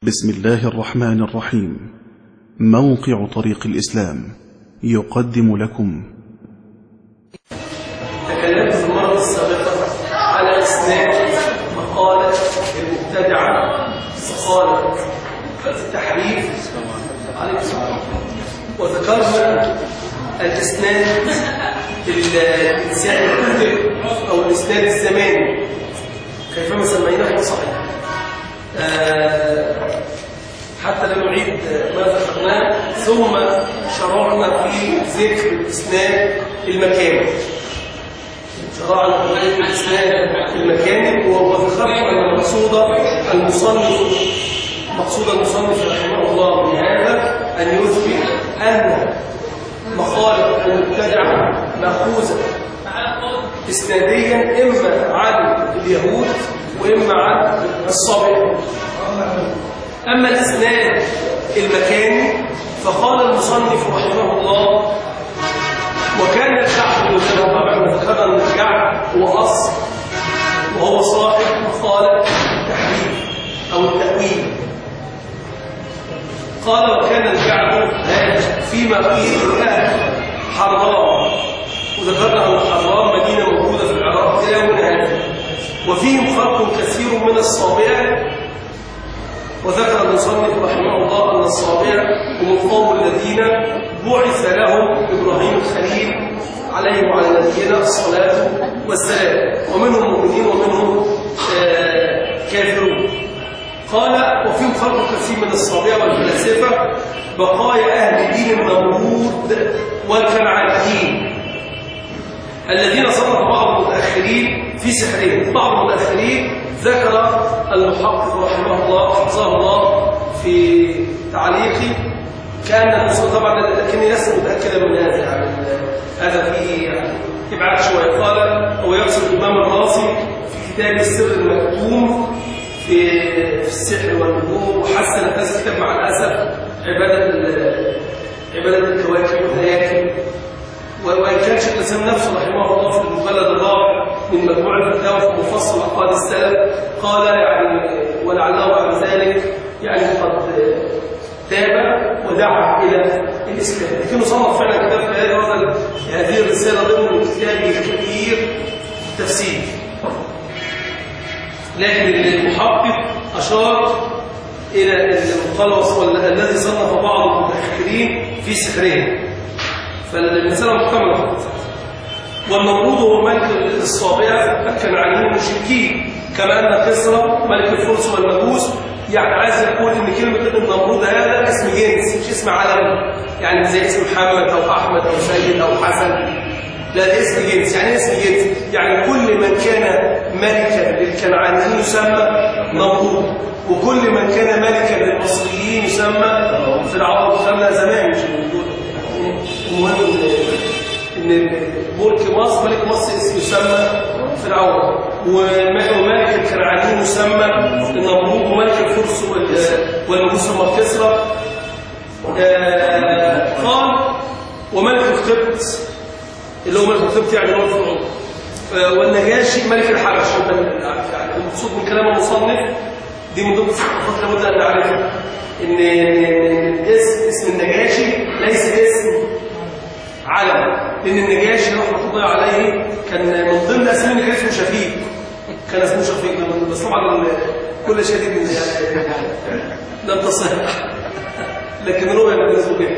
بسم الله الرحمن الرحيم موقع طريق الإسلام يقدم لكم تكلمت في المرة السابقة على إسناد مقالة المبتدعة قالت التحريف عليه السلام وذكرنا الإسناد الإنسان الكتب أو الإسناد الزماني كيفما سميناه صحيح آه حتى لا نعيد ما ذكرناه ثم شرعنا في ذكر الإسناد المكاني شرعنا في ذكر الإسناد المكاني وذكرت أن المقصود المصنف مقصود المصنف رحمه الله من هذا أن يثبت أن مخالف المبتدعة مأخوذة إسناديا إما عن اليهود وإما عن الصابئة أما الإسناد المكاني فقال المصنف رحمه الله وكان الكعب طبعا ذكرنا أن الكعب هو أصل وهو صاحب مقالة التحريف أو التأويل قال وكان الكعب هذا فيما قيل كان حرام وذكرنا أن حرام مدينة موجودة في العراق إلى يومنا هذا وفيهم خلق كثير من الصابئة وذكر المصنف رحمه الله أن الصابئة هم القوم الذين بعث لهم إبراهيم الخليل عليه وعلى نبينا الصلاة والسلام ومنهم مؤمنين ومنهم آه كافرون قال وفيهم خلق كثير من الصابئة والفلاسفة بقايا أهل دين النمرود والكنعانيين الذين صنف بعض المتأخرين في سحرهم بعض المتأخرين ذكر المحقق رحمه الله حفظه الله في تعليقه كان طبعا لكني لست متأكدا من هذا يعني هذا فيه يعني ابعاد شوية قال هو يقصد الإمام الرازي في كتاب السر المكتوم في في السحر والنجوم وحسن هذا الكتاب مع الأسف عبادة عبادة الكواكب والهياكل وإن كان شيخ الإسلام نفسه رحمه الله في المجلد الرابع من مجموع الفتاوى في مفصل أقوال السلف قال يعني ولعله بعد ذلك يعني قد تاب ودعا إلى الإسلام لكنه صنف فعلا كتاب في هذه هذه الرسالة ضمن كتابه الكبير التفسير لكن المحقق أشار إلى المخلص الذي صنف بعض المتأخرين في سحرهم فالمسألة محتملة والنمرود هو ملك الصابئة الكنعانيين المشركين كما أن كسرى ملك الفرس والمجوس يعني عايز يقول ان كلمة النمرود هذا اسم جنس مش اسم علم يعني زي اسم محمد او احمد او سيد او حسن لا ده اسم جنس يعني اسم جنس يعني كل من كان ملكا للكنعانيين يسمى نمرود وكل من كان ملكا للمصريين يسمى في العرب يسمى زمان مش موجود المهم ان ملك مصر ملك مصر اسم يسمى فرعون وملك الكنعانيين يسمى النمرود وملك الفرس والمجوس ثم كسرى قال وملك القبط اللي هو ملك القبط يعني هو الفرعون والنجاشي ملك الحبش يعني المقصود من كلام المصنف دي من ضمن الثقافات لابد ان نعرفها ان اسم اسم النجاشي ليس اسم علم لان النجاشي رحمه الله عليه كان من ضمن اسماء كان اسمه شفيق كان اسمه شفيق بس طبعا كل شديد من لم تصح لكن رؤيا بالنسبه كده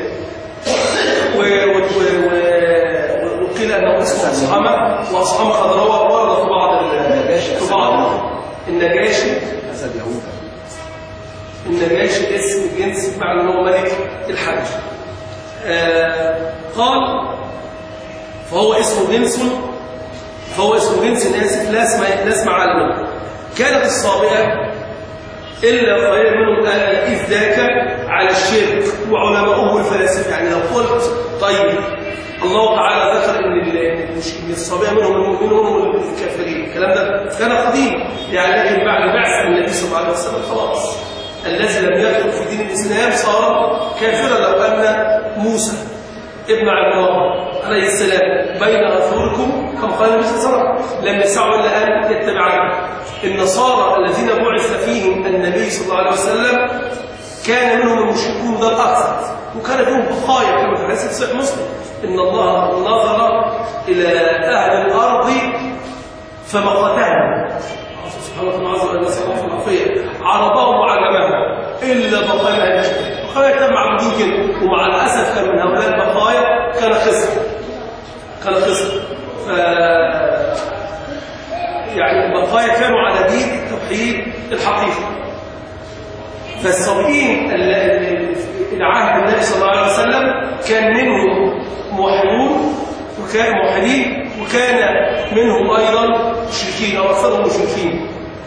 وقيل انه اسمه اصحمه واصحمه قد روى ورد في بعض في بعض النجاشي اسد يهود النجاشي اسم جنس بمعنى ان هو ملك الحج آه قال فهو اسم جنس فهو اسم جنس اسف لا اسم لا اسم عالم كانت الصابئه الا قليل منهم اذ ذاك على الشرك وعلماؤه الفلاسفه يعني لو قلت طيب الله تعالى ذكر ان الصابئه منهم المؤمنين ومنهم الكافرين الكلام ده كان قديم يعني لكن بعد بعث النبي صلى الله عليه وسلم خلاص الذي لم يدخل في دين الاسلام صار كافرا لو ان موسى ابن عمران عليه السلام بين اظهركم كما قال النبي صلى الله عليه وسلم لم يسعوا الا ان يتبعوا النصارى الذين بعث فيهم النبي صلى الله عليه وسلم كان منهم المشركون ده الأكثر وكان فيهم بقايا كما في حديث صحيح مسلم إن الله نظر إلى أهل الأرض فمقتهم سبحانه وتعالى نسأل الله العافية عربهم وعلمهم إلا بقايا المشركين بقايا كان معبودين كده ومع الأسف كان من هؤلاء البقايا كان خسر كان خسر ف يعني البقايا كانوا على دين التوحيد الحقيقي فالصابئين العهد النبي صلى الله عليه وسلم كان منهم موحدون وكان موحدين وكان منهم ايضا مشركين او اكثرهم مشركين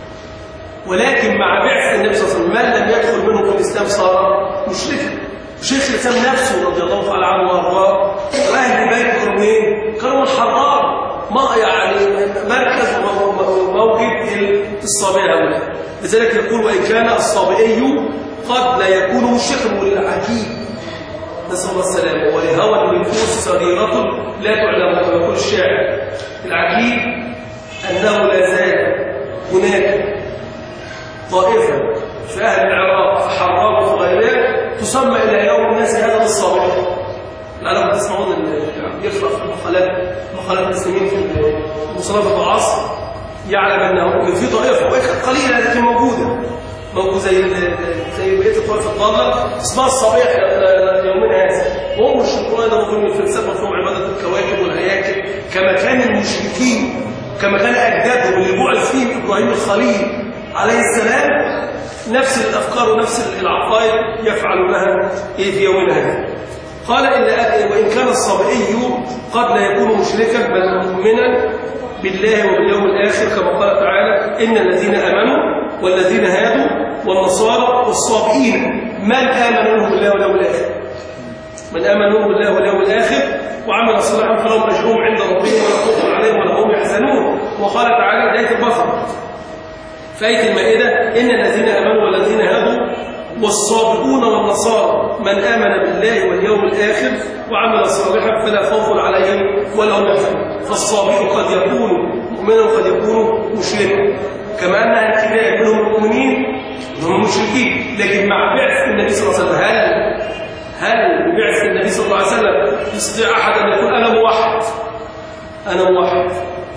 ولكن مع بعث النبي صلى الله عليه وسلم من لم يدخل منهم في الاسلام صار مشركا شيخ الاسلام نفسه رضي الله تعالى عنه وارضاه واهل البيت كانوا ايه؟ كانوا الحرار ما يعني مركز وموجب الصابئه هؤلاء لذلك يقول وان كان الصابئي قد لا يكون مشركا والعجيب نسال الله السلامه ولهوى النفوس صغيره لا تعلم كما يقول الشاعر العجيب انه لا زال هناك طائفه في اهل العراق في حرام وفي غيرها تسمى الى يوم الناس هذا بالصابئه العرب تسمعون يقرا في مقالات مقالات المسلمين في مصنف العصر يعلم انه في طائفه وهي قليله لكن موجوده موجود زي زي بقيه الطائفه الضاله اسمها الصبيح يومنا هذا وهم مشركون ايضا مفهوم الفلسفه مفهوم عباده الكواكب والهياكل كما كان المشركين كما كان اجدادهم اللي بعث فيهم ابراهيم الخليل عليه السلام نفس الافكار ونفس العقائد يفعلونها في يومنا هذا قال إن وإن كان الصابئي قد لا يكون مشركا بل مؤمنا بالله وباليوم الآخر كما قال تعالى إن الذين آمنوا والذين هادوا والنصارى والصابئين من آمن منهم بالله واليوم الآخر من آمن منهم بالله واليوم الآخر وعمل صالحا فلهم أجرهم عند ربهم ولا خوف عليهم ولا هم يحزنون وقال تعالى آية البقرة في آية المائدة إن الذين آمنوا والذين هادوا والصابئون والنصارى من آمن بالله واليوم الآخر وعمل صالحا فلا خوف عليهم ولا هم يحزنون فالصابئ قد يكون مؤمنا وقد يكون مشركا كما أن الكبار منهم مؤمنين وهم مشركين لكن مع بعث النبي صلى الله عليه وسلم هل هل ببعث النبي صلى الله عليه وسلم يستطيع أحد أن يقول أنا موحد أنا موحد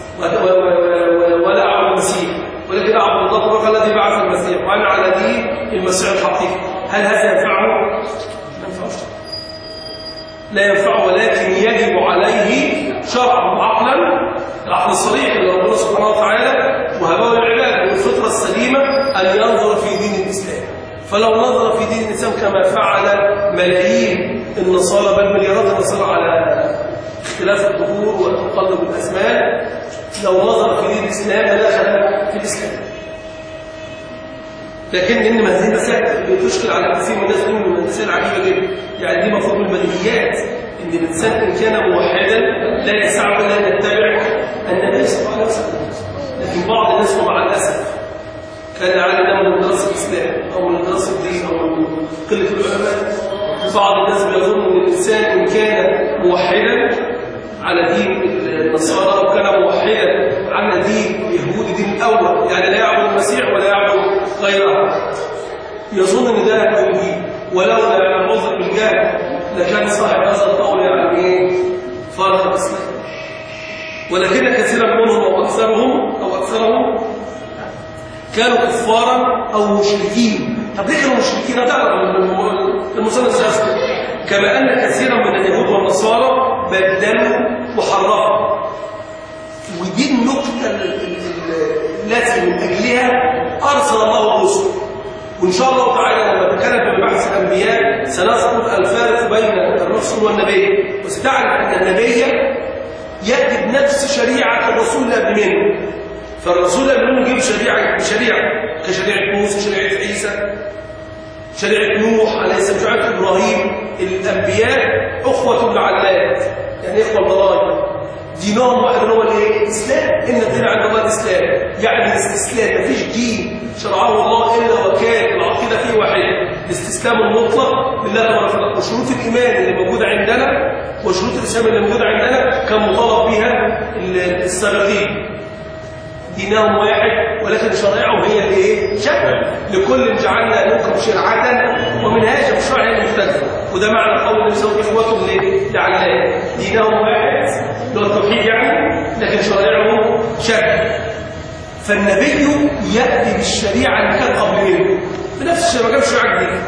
ولا أعبد المسيح ولكن أعبد الله تبارك الذي بعث المسيح وأنا على دين المسيح الحقيقي هل هذا ينفعه؟ لا ينفعه لا ينفعه ولكن يجب عليه شرعا وعقلا العقل الصريح اللي ربنا سبحانه وتعالى وهبه العباد والفطره السليمه ان ينظر في دين الاسلام فلو نظر في دين الاسلام كما فعل ملايين النصارى بل مليارات النصارى على اختلاف الظهور وتقلب الاسماء لو نظر في دين الاسلام لدخل في الاسلام لكن ان هذه المسائل بتشكل على كثير من الناس من المسائل عجيبه جدا يعني دي مفروض من البديهيات ان الانسان ان كان موحدا لا يسعه الا ان يتبع النبي صلى الله عليه وسلم لكن بعض الناس ومع الاسف كان على ده من دراسه الاسلام او من دراسه الدين او من قله العلماء بعض الناس بيظن ان الانسان ان كان موحدا على دين النصارى او كان موحدا على دين اليهود دين الاول يعني لا يعبد المسيح ولا يعبد غيرها يظن ان ده توحيد ولولا العذر بالجهل لكان صاحب هذا القول يعني ايه فارق الاسلام ولكن كثيرا منهم او اكثرهم او اكثرهم كانوا كفارا او مشركين طب ليه كانوا مشركين هذا المصنف السياسي كما ان كثيرا من اليهود والنصارى بدلوا وحرفوا ودي النقطه التي من اجلها ارسل الله الرسل وإن شاء الله تعالى لما نتكلم في بحث الأنبياء سنذكر الفارق بين الرسول والنبي وستعرف أن النبي يأتي بنفس شريعة الرسول اللي قبل منه فالرسول قبل منه يجيب شريعة بشريعة كشريعة موسى شريعة عيسى شريعة نوح عليه السلام شريعة إبراهيم الأنبياء أخوة العلات يعني إخوة الضلال دينهم واحد هو الايه؟ الإسلام إن الدين عند الله الإسلام يعني الاستسلام مفيش دين شرعه الله إلا وكان العقيدة فيه واحدة الاستسلام المطلق لله تبارك وتعالى وشروط الإيمان اللي موجودة عندنا وشروط الإسلام اللي موجودة عندنا كان مطالب بها السابقين دينهم واحد ولكن شرائعهم هي اللي ايه شكل لكل جعلنا منكم شرعة ومنهاجا الشرع هي المختلفة وده معنى قول النبي صلى الله عليه وسلم اخوتهم ليه لعلان دينهم واحد اللي هو التوحيد يعني لكن شرائعهم شكل فالنبي يأتي بالشريعة اللي كانت قبل منه بنفس الشيء ما جابش شريعة جديدة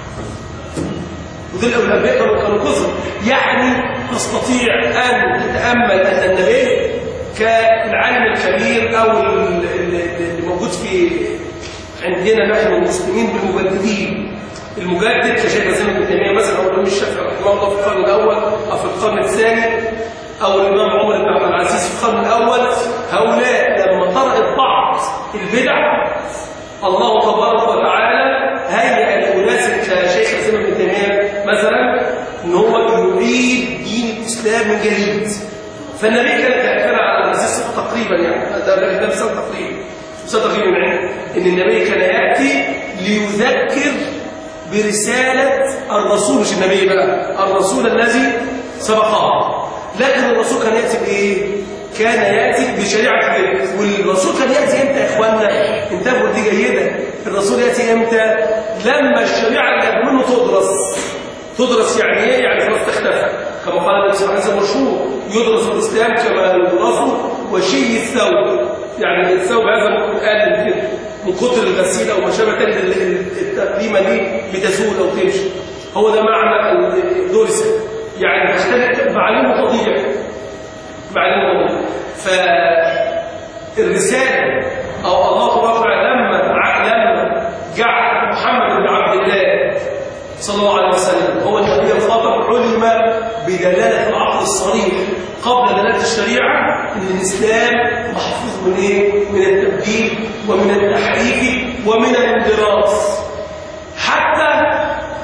ودول الأنبياء كانوا كانوا كثر يعني تستطيع أن تتأمل أن النبي كالعالم الكبير أو ال- ال- اللي موجود في عندنا نحن المسلمين بالمجددين المجدد كشيخ الإسلام ابن تيمية مثلا أو الإمام الشافعي رحمه الله في القرن الأول أو في القرن الثاني أو الإمام عمر بن عبد العزيز في القرن الأول هؤلاء لما طرأت بعض البدع الله تبارك وتعالى هيئ لأناس كشيخ الإسلام ابن تيمية مثلا إن هو يعيد دين الإسلام من جديد فالنبي كان كان على الأساس تقريبا يعني ده ده ده مثال تقريبا مثال تقريبا من عنده إن النبي كان يأتي ليذكر برسالة الرسول مش النبي بقى الرسول الذي سبقه لكن الرسول كان يأتي بإيه؟ كان يأتي بشريعة جديدة والرسول كان يأتي إمتى يا إخواننا؟ انتبهوا دي جيدة الرسول يأتي إمتى؟ لما الشريعة اللي قبل منه تدرس تدرس يعني إيه؟ يعني خلاص تختفى كما قال النبي صلى الله عليه وسلم مشهور يدرس الإسلام كما يدرس وشي الثوب يعني الثوب هذا القرآن من كده من كتر الغسيل أو ما شابه تجد ال- ال- التقديمة دي بتزول أو تمشي هو ده معنى الدرس يعني تختلف معلومة تضيع معلومة تضيع فالرسالة أو الله تبارك وتعالى لما لما جعل محمد بن عبد الله صلى الله عليه وسلم هو النبي الخاطب علم بدلالة العقل الصريح قبل دلالة الشريعة أن الإسلام محفوظ من إيه؟ من التبديل ومن التحريف ومن الاندراس حتى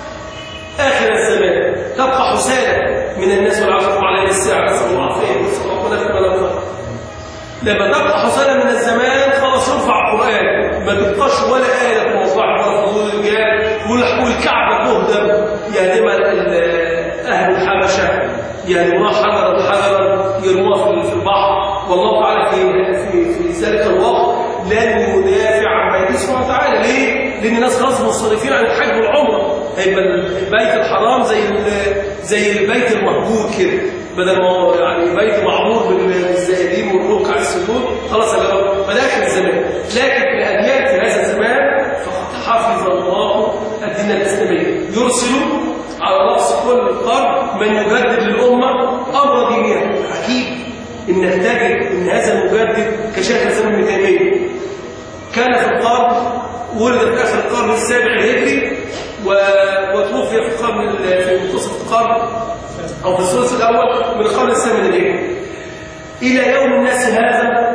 آخر الزمان تبقى حسالة من الناس والعفو عليه الساعة نسأل الله العافية ونسأل الله لكم ولا لما تبقى حسالة من الزمان خلاص يرفع القرآن ما تبقاش ولا آية موضوع ولا فضول الرجال وال- والكعبة تهدم يهدمها ال- أهل الحبشة يهدموها حجرا حجرا يرموها في في البحر والله تعالى في في في ذلك الوقت لن يدافع عن بيته سبحانه وتعالى ليه؟ لأن الناس خلاص منصرفين عن الحج والعمرة هيبقى البيت الحرام زي ال- زي البيت المهجور كده بدل ما هو يعني بيت معمور بالزائرين والركع السجود خلاص يا جماعه بداخل الزمان لكن لان ياتي هذا الزمان فقد حفظ الله الدين الاسلامي يرسل على راس كل قرن من يجدد للامه امر دينها عجيب انك تجد ان هذا المجدد كشيخ الاسلام ابن تيميه كان في القرن ولد في اخر القرن السابع الهجري و- وتوفي في القرن ال- في منتصف القرن او في الثلث الاول من القرن الثامن الهجري الى يوم الناس هذا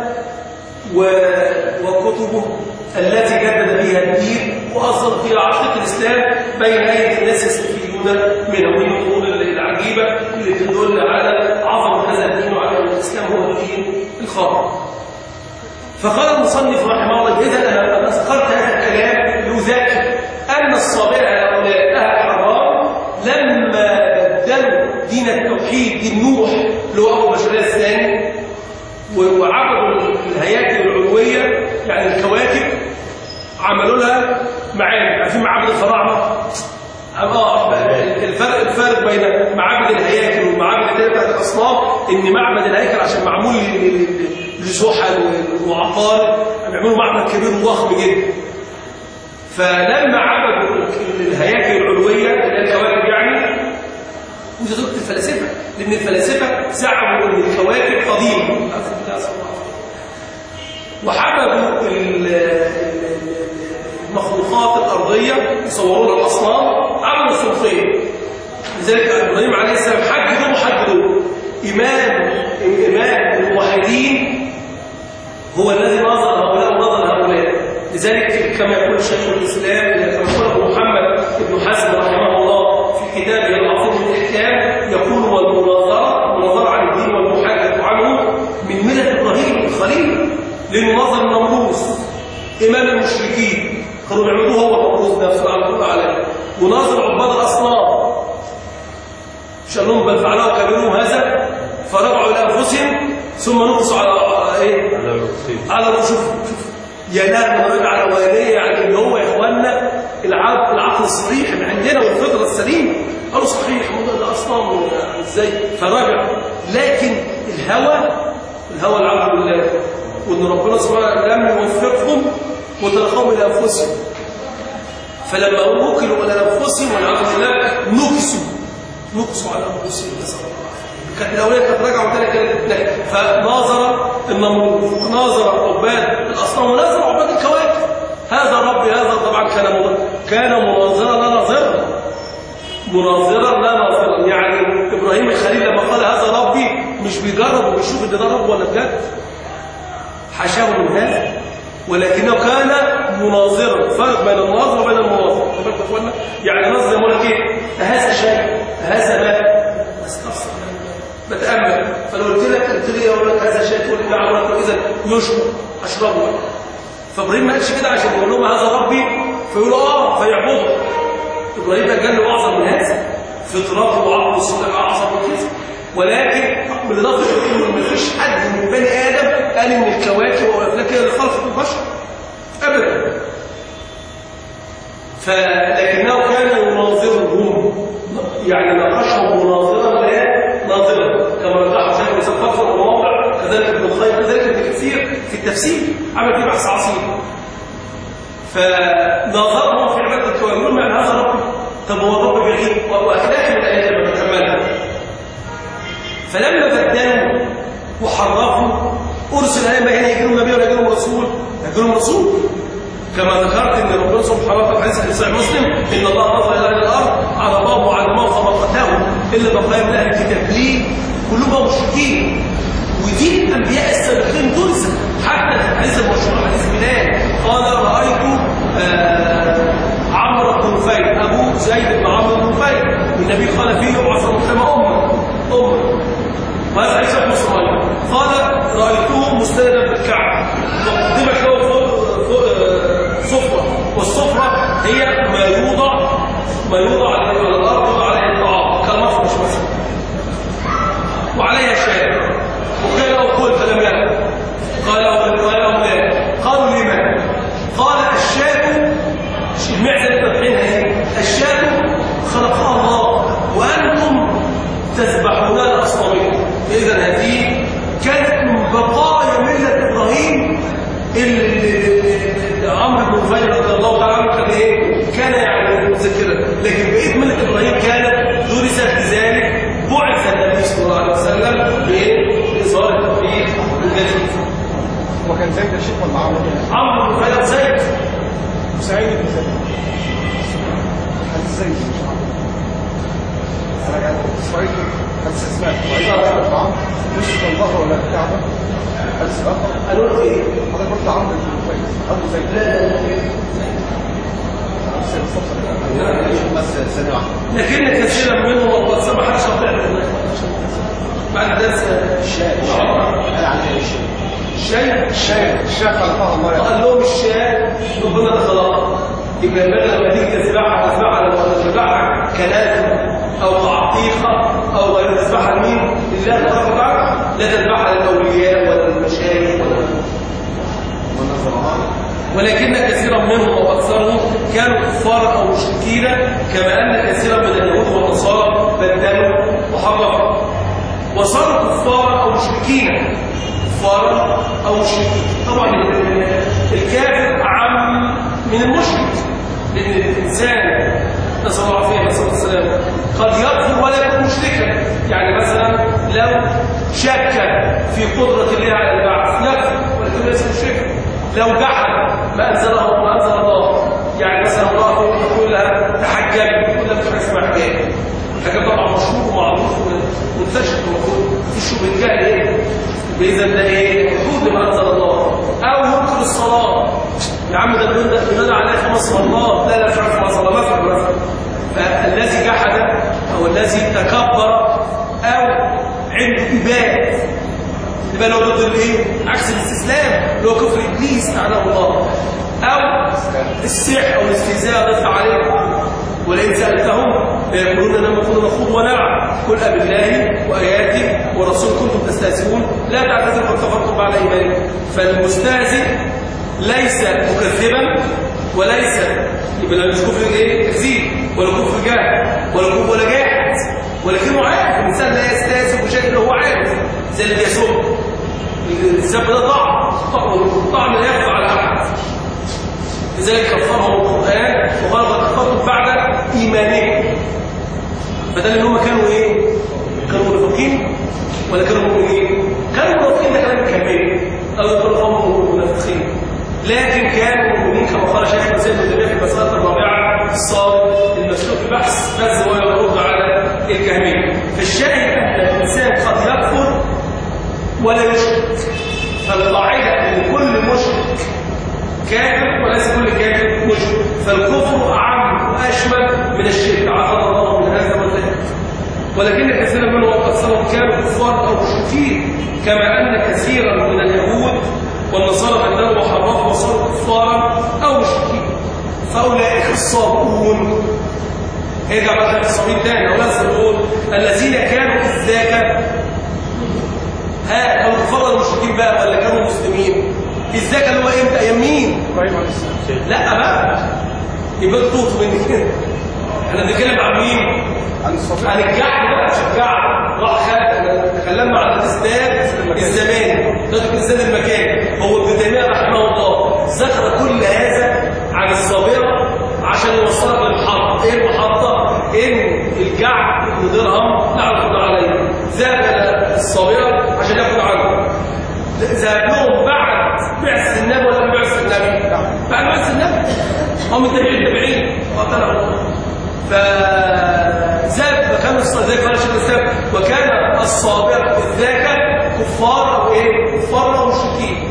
و- وكتبه التي جدد بها الدين واصل فيها عقيده الاسلام بين ايدي الناس يستفيدون منها ودي من الامور العجيبه اللي تدل على عظمه هذا الدين وعلى ان الاسلام هو الدين الخاطئ فقال المصنف رحمه الله إذا أنا أنا ذكرت هذا الكلام لأذكر أن الصابئة هؤلاء أهل الحرام لما بدلوا دين التوحيد دين نوح اللي هو أبو بشر الثاني و- وعبدوا الهياكل العلوية يعني الكواكب عملوا لها معابد عارفين معابد الفراعنة اه الفرق الفرق بين معابد الهياكل والمعابد التانية بتاعت الاصنام ان معبد الهيكل عشان معمول ل- ل- لزحل وعطارد بيعملوا معبد كبير وضخم جدا فلما عبدوا الهياكل العلويه اللي هي الكواكب يعني ودي ضد الفلاسفه لان الفلاسفه زعموا ان الكواكب قديمه أعوذ بالله صلى الله عليه وسلم. وحببوا ال- ال- المخلوقات الأرضية يصورون الأصنام عملوا صنفين لذلك إبراهيم عليه السلام حج دول وحج دول إمام إمام الموحدين هو الذي نظر هؤلاء ونظر هؤلاء لذلك كما يقول شيخ الإسلام كما يقول محمد بن حزم رحمه الله في كتابه العظيم الإحكام يقول والمناظرة مناظرة عن الدين والمحاجة عنه من ملة إبراهيم الخليل لأنه نظر النمروز إمام المشركين كانوا بيعملوه هو النمروز نفسه على طول عليه وناظر عباد الأصنام مش قال لهم بل فعلوا كبيرهم هذا فرجعوا إلى أنفسهم ثم نقصوا على إيه؟ على شوف شوف يا نعم على روانيه يعني اللي هو يا اخوانا العقل العقل الصريح اللي عندنا والفطره السليمه قالوا صحيح هو ده اصنام ازاي فراجع لكن الهوى الهوى العبد بالله وان ربنا سبحانه لم يوفقهم وتلقاهم الى انفسهم فلما وكلوا الى انفسهم والعياذ بالله نكسوا نكسوا على انفسهم نسال الله كانت الاوليه كانت راجعه وثانيه كانت فناظر النمرود وناظر عباد الاصنام وناظر عباد الكواكب هذا ربي هذا طبعا كان كان مناظرا لا ناظرا مناظرا لا ناظرا يعني ابراهيم الخليل لما قال هذا ربي مش بيجرب وبيشوف ان ده رب ولا بجد حاشاه من هذا ولكنه كان مناظرا فرق بين الناظر وبين المناظر يعني ناظر يقول لك ايه هذا شيء هذا ماء استفسر بتامل فلو قلت لك قلت لي اقول لك هذا شيء تقول لي نعم اذا يشرب اشربه فابراهيم ما قالش كده عشان يقول لهم هذا ربي فيقولوا اه فيعبدوا ابراهيم كان له اعظم من هذا فطرته وعقله الصالح اعظم من كده ولكن بالاضافه الى انه ما فيش حد من بني ادم قال ان الكواكب والافلاك هي اللي خلقت البشر ابدا فلكنه كان يناظرهم يعني ناقشهم مناظرا لا ناظرا كما رجح شيخ الاسلام فتره ومواضع كذلك ابن القيم كذلك ابن كثير في التفسير عمل فيه بحث عصير فناظرهم في عباده الكواكب معنى هذا رب طب هو الرب بعيد واخلاق من الايات اللي بنتحملها فلما بدلوا وحرفوا ارسل ائمه هنا يجي لهم نبي ولا يجي لهم رسول يجي لهم رسول كما ذكرت ان ربنا سبحانه وتعالى حديث في صحيح مسلم ان الله نظر الى الارض عرضاه وعلماه فمقته الا بقايا من اهل الكتاب ليه؟ كلهم مشركين ودي الانبياء السابقين تنسى حتى في الحديث المشهور حديث بلال قال رايت آه عمرو بن نفيل ابو زيد بن عمرو بن نفيل والنبي قال فيه يبعث المسلم امه امه وهذا حديث ابن صهيب قال رايته مستندا بالكعبه وقدمت له فوق فوق صفرة والصفرة هي ما يوضع ما يوضع على الأرض يوضع عليه الطعام كالمفرش مثلا وعليها شاي وقال له كل فلم يأكل قال له قال له لا قالوا لما قال الشاة المعزة التبعينها ايه الشاة خلقها الله وأنتم تذبحون الأصنامين إذا هذه كانت من بقايا ملة إبراهيم اللي عمرو بن نفيل رضي الله تعالى عنه كان ايه؟ كان يعني مذكرا لكن بقيه ملة ابراهيم كانت درست بذلك بعث النبي صلى الله عليه وسلم باظهار التوحيد الجديد. هو كان زيد الشيخ ولا عمرو؟ عمرو بن نفيل زيد سعيد بن زيد حديث زيد مش عمرو انا كان اسماعيل حديث اسماء واذا رايت عمرو مش الظهر ولا الكعبه حديث اخر قالوا له ايه؟ حضرتك قلت عمرو بن نفيل ابو زيد لا لا بس ثانيه واحده لكن كثيرا منهم وقد سمح حدش هتعمل بعد درس الشاي قال عليه الشيء الشاي الشاي الشاي خلقها الله يا قال لهم الشاي ربنا ده خلقها يبقى ينبغي لما تيجي تذبحها تذبحها لما تذبحها كلازم او تعطيقه او غير تذبحها لمين؟ لله تبارك وتعالى لا تذبحها للاولياء ولا للمشايخ ولا ولكن كثيرا منهم او اكثرهم كانوا كفارا او مشركين كما ان كثيرا من اليهود والنصارى بدلوا وحرفوا وصاروا كفارا او مشركين كفارا او مشركين طبعا الكافر اعم من المشرك لان الانسان نسال الله العافيه والصلاه والسلام قد يكفر ولا يكون مشركا يعني مثلا لو شك في قدره الله على البعث يكفر ولكن ليس مشركا لو جحد ما انزله ما انزل الله يعني مثلا امراه تقول لها تحجبي تقول لها مش عايز اسمع حجاب الحجاب طبعا مشهور ومعروف ومنتشر المفروض في شبهه جهل ايه باذا ده ايه حدود ما انزل الله او ينكر الصلاه يا عم ده بيقول ده بينادى عليه خمس مرات لا لا مش عارف ما صلى مثلا مثلا فالذي جحد او الذي تكبر او عنده اباء يبقى لو ضد الايه عكس الاستسلام اللي هو كفر ابليس لعنه الله او السحر او الاستهزاء ضد عليه ولئن سالتهم فيقولون انما كنا نخوض ونلعب قل اب الله واياته ورسوله كنتم تستهزئون لا تعتذروا قد كفرتم بعد ايمانكم فالمستهزئ ليس مكذبا وليس يبقى مش كفر ايه تكذيب ولا كفر جهل ولا كفر ولا جاحد ولكنه عارف الانسان لا يستهزئ بشيء اللي هو عارف زي اللي بيسب السب ده طعم طعم لا يخفى على احد لذلك كفرهم القرآن وقال قد كفرتم بعد إيمانكم فده اللي هم كانوا إيه؟ كانوا منافقين ولا كانوا مؤمنين؟ كانوا منافقين ده كلام كامل أو كانوا هم منافقين لكن كانوا مؤمنين كما قال شيخ مسيح بن تيمية في المسألة الرابعة الصار المسلوك بحث بس هو يرد على الكهمية فالشاهد أن الإنسان قد يكفر ولا يشرك فالقاعدة أن كل مشرك كافر وليس كل كافر مشرك فالكفر أعم وأشمل من الشرك عقد الله من هذا وذلك ولكن كثيرا منهم قد صاروا كانوا كفار أو مشركين كما أن كثيرا من اليهود والنصارى بدلوا وحرفوا وصاروا كفارا أو مشركين فأولئك الصابون ارجع بقى الصابين تاني أو لازم نقول الذين كانوا إذ ذاك ها كانوا كفار المشركين بقى ولا كانوا مسلمين ازاي كان هو امتى ايام مين ابراهيم عليه السلام لا بقى يبقى تطوف مني كده احنا بنتكلم عن مين عن الصبي عن الجحد بقى شجاع راح خد احنا تكلمنا عن الاسناد الزماني ده الاسناد المكاني هو ابن تيميه رحمه الله ذكر كل هذا عن الصابره عشان يوصلك للمحطه ايه المحطه ان الجعد ابن درهم نعرف عليه ذهب الصابره عشان ياخد عنه ذهب لهم بعد بعث النبي ولا بعث النبي؟ بعد بعث النبي هم التابعين التابعين قاتلهم الله فذهب وكان ذلك قال شيخ الاسلام وكان الصابر ذاك كفار او ايه؟ كفار او مشركين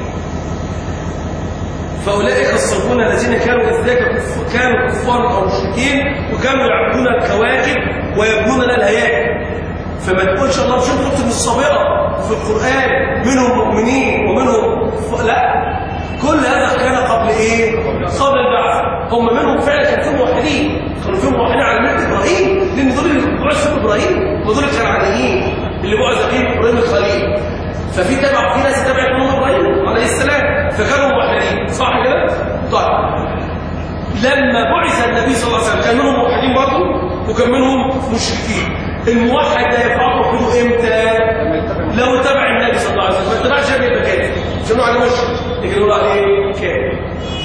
فاولئك الصابون الذين كانوا اذ ذاك كف- كانوا كفار او مشركين وكانوا يعبدون الكواكب ويبنون لها الهياكل فما تقولش الله مش انت قلت ان الصابره في القران منهم مؤمنين ومنهم ف... لا كل هذا كان قبل ايه قبل البعث هم منهم فعلا كان فيهم موحدين كانوا فيهم موحدين على مله ابراهيم لان دول اللي بعثوا ابراهيم ودول الكنعانيين اللي بعث فيهم ابراهيم الخليل ففي تبع في ناس تبعت منهم ابراهيم عليه السلام فكانوا موحدين صح كده طيب لما بعث النبي صلى الله عليه وسلم كان منهم موحدين برضه وكان منهم مشركين الموحد ده يبقى حدوده امتى لو اتبع النبي صلى الله عليه وسلم ما اتبعش النبي يبقى كافر شنو عليه مشرك لكن يقول عليه كافر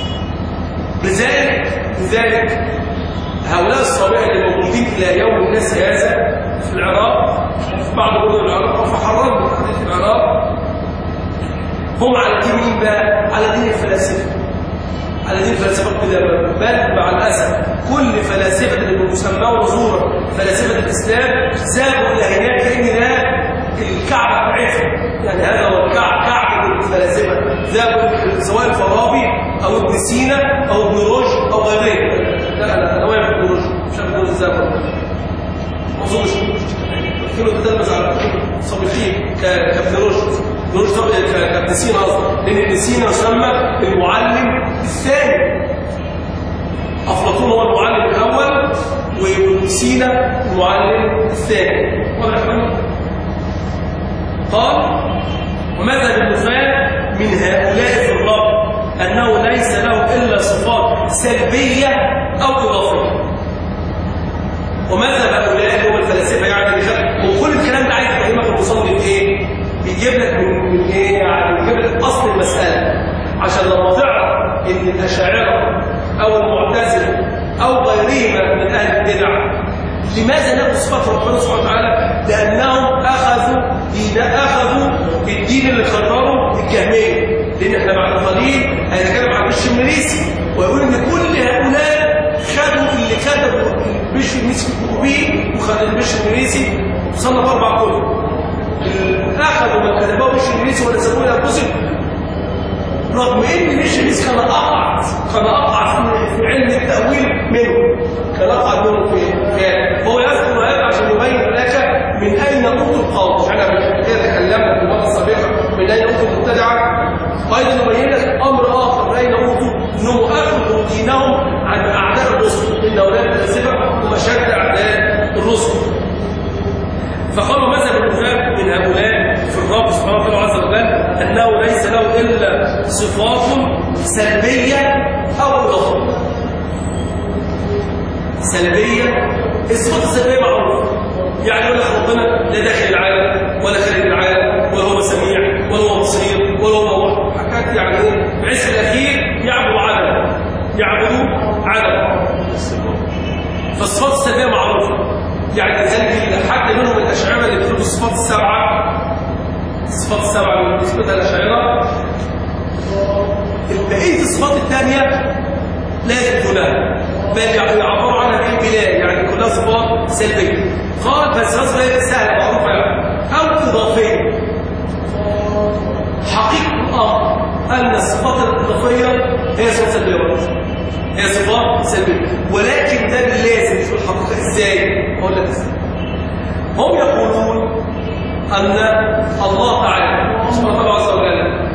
لذلك لذلك هؤلاء الصابئه اللي موجودين الى يوم الناس هذا في العراق في بعض مدن العراق وفي حرام في العراق هم على دين مين بقى؟ على دين الفلاسفه على دين الفلسفه القدامى بل مع الاسف كل فلاسفه اللي بمسماه وزورا فلاسفه الاسلام ذهبوا الى هناك كان ده الكعبه بتاعتهم يعني هذا هو الكعب كعب الفلاسفه ذهبوا سواء الفارابي او ابن سينا او ابن رشد او غيره لا لا انا واقف ابن رشد مش عارف ابن ذهب ما اظنش كانوا تتلمذ على صبيحين كابن رشد ابن رشد طبعاً ك- كابن سينا قصدي لان ابن سينا يسمى المعلم الثاني افلاطون هو المعلم الاول وابن سينا المعلم الثاني واضح يا فندم؟ قال وماذا بالنفاة من هؤلاء في الرب أنه ليس له إلا صفات سلبية أو إضافية وماذا هؤلاء اللي هم الفلاسفة يعني بيخ- وكل الكلام ده عايز يفهمك المصنف إيه؟ بيجيب لك من, من إيه؟ يعني بيجيب لك أصل المسألة عشان لما تعرف إن الأشاعرة أو المعتزلة أو غيرهما من أهل البدع لماذا ناخذ صفات ربنا سبحانه وتعالى؟ لأنهم أخذوا دين أخذوا الدين اللي قرروا الجهمية لأن احنا بعد قليل هنتكلم عن بشر المريسي ويقول إن كل هؤلاء خدوا اللي كتبوا بشر المريسي في كتبه وخد البشر المريسي صنف أربع كتب أخذوا من كتبه بشر المريسي ونسبوه إلى أنفسهم رغم ان الاشريس كان اقعد كان اقعد في في علم التاويل منه كان اقعد منه في في هو يذكر هذا عشان يبين لك من اين اوتوا القول مش انا قبل كده تكلمنا في المره السابقه من اين اوتوا المبتدعه وايضا يبين لك امر اخر من اين اوتوا انهم اخذوا دينهم عن اعداء الرسل ان اولاد الفلاسفه هم اشد اعداء إلا صفات سلبية أو إضافية سلبية الصفات السلبية معروفة يعني يقول لك ربنا لا داخل العالم ولا خارج العالم ولا هو سميع ولا هو بصير ولا هو موحد حاجات يعني ايه بعز الأخير يعبد عدم يعبد عدم فالصفات السلبية معروفة يعني لذلك حتى منهم الأشاعرة اللي بيقولوا الصفات السبعة الصفات السبعة اللي بيثبتها الأشاعرة بقية الصفات الثانية لا يثبتونها بل يعبروا عنها بالبلاد يعني كلها صفات سلبية قال بس صفات سهلة معروفة يعني أو إضافية حقيقة الأمر أن الصفات الإضافية هي صفات سلبية برضه هي صفات سلبية ولكن ده لازم في الحقيقة إزاي؟ أقول لك إزاي هم يقولون أن الله تعالى سبحانه وتعالى عز وجل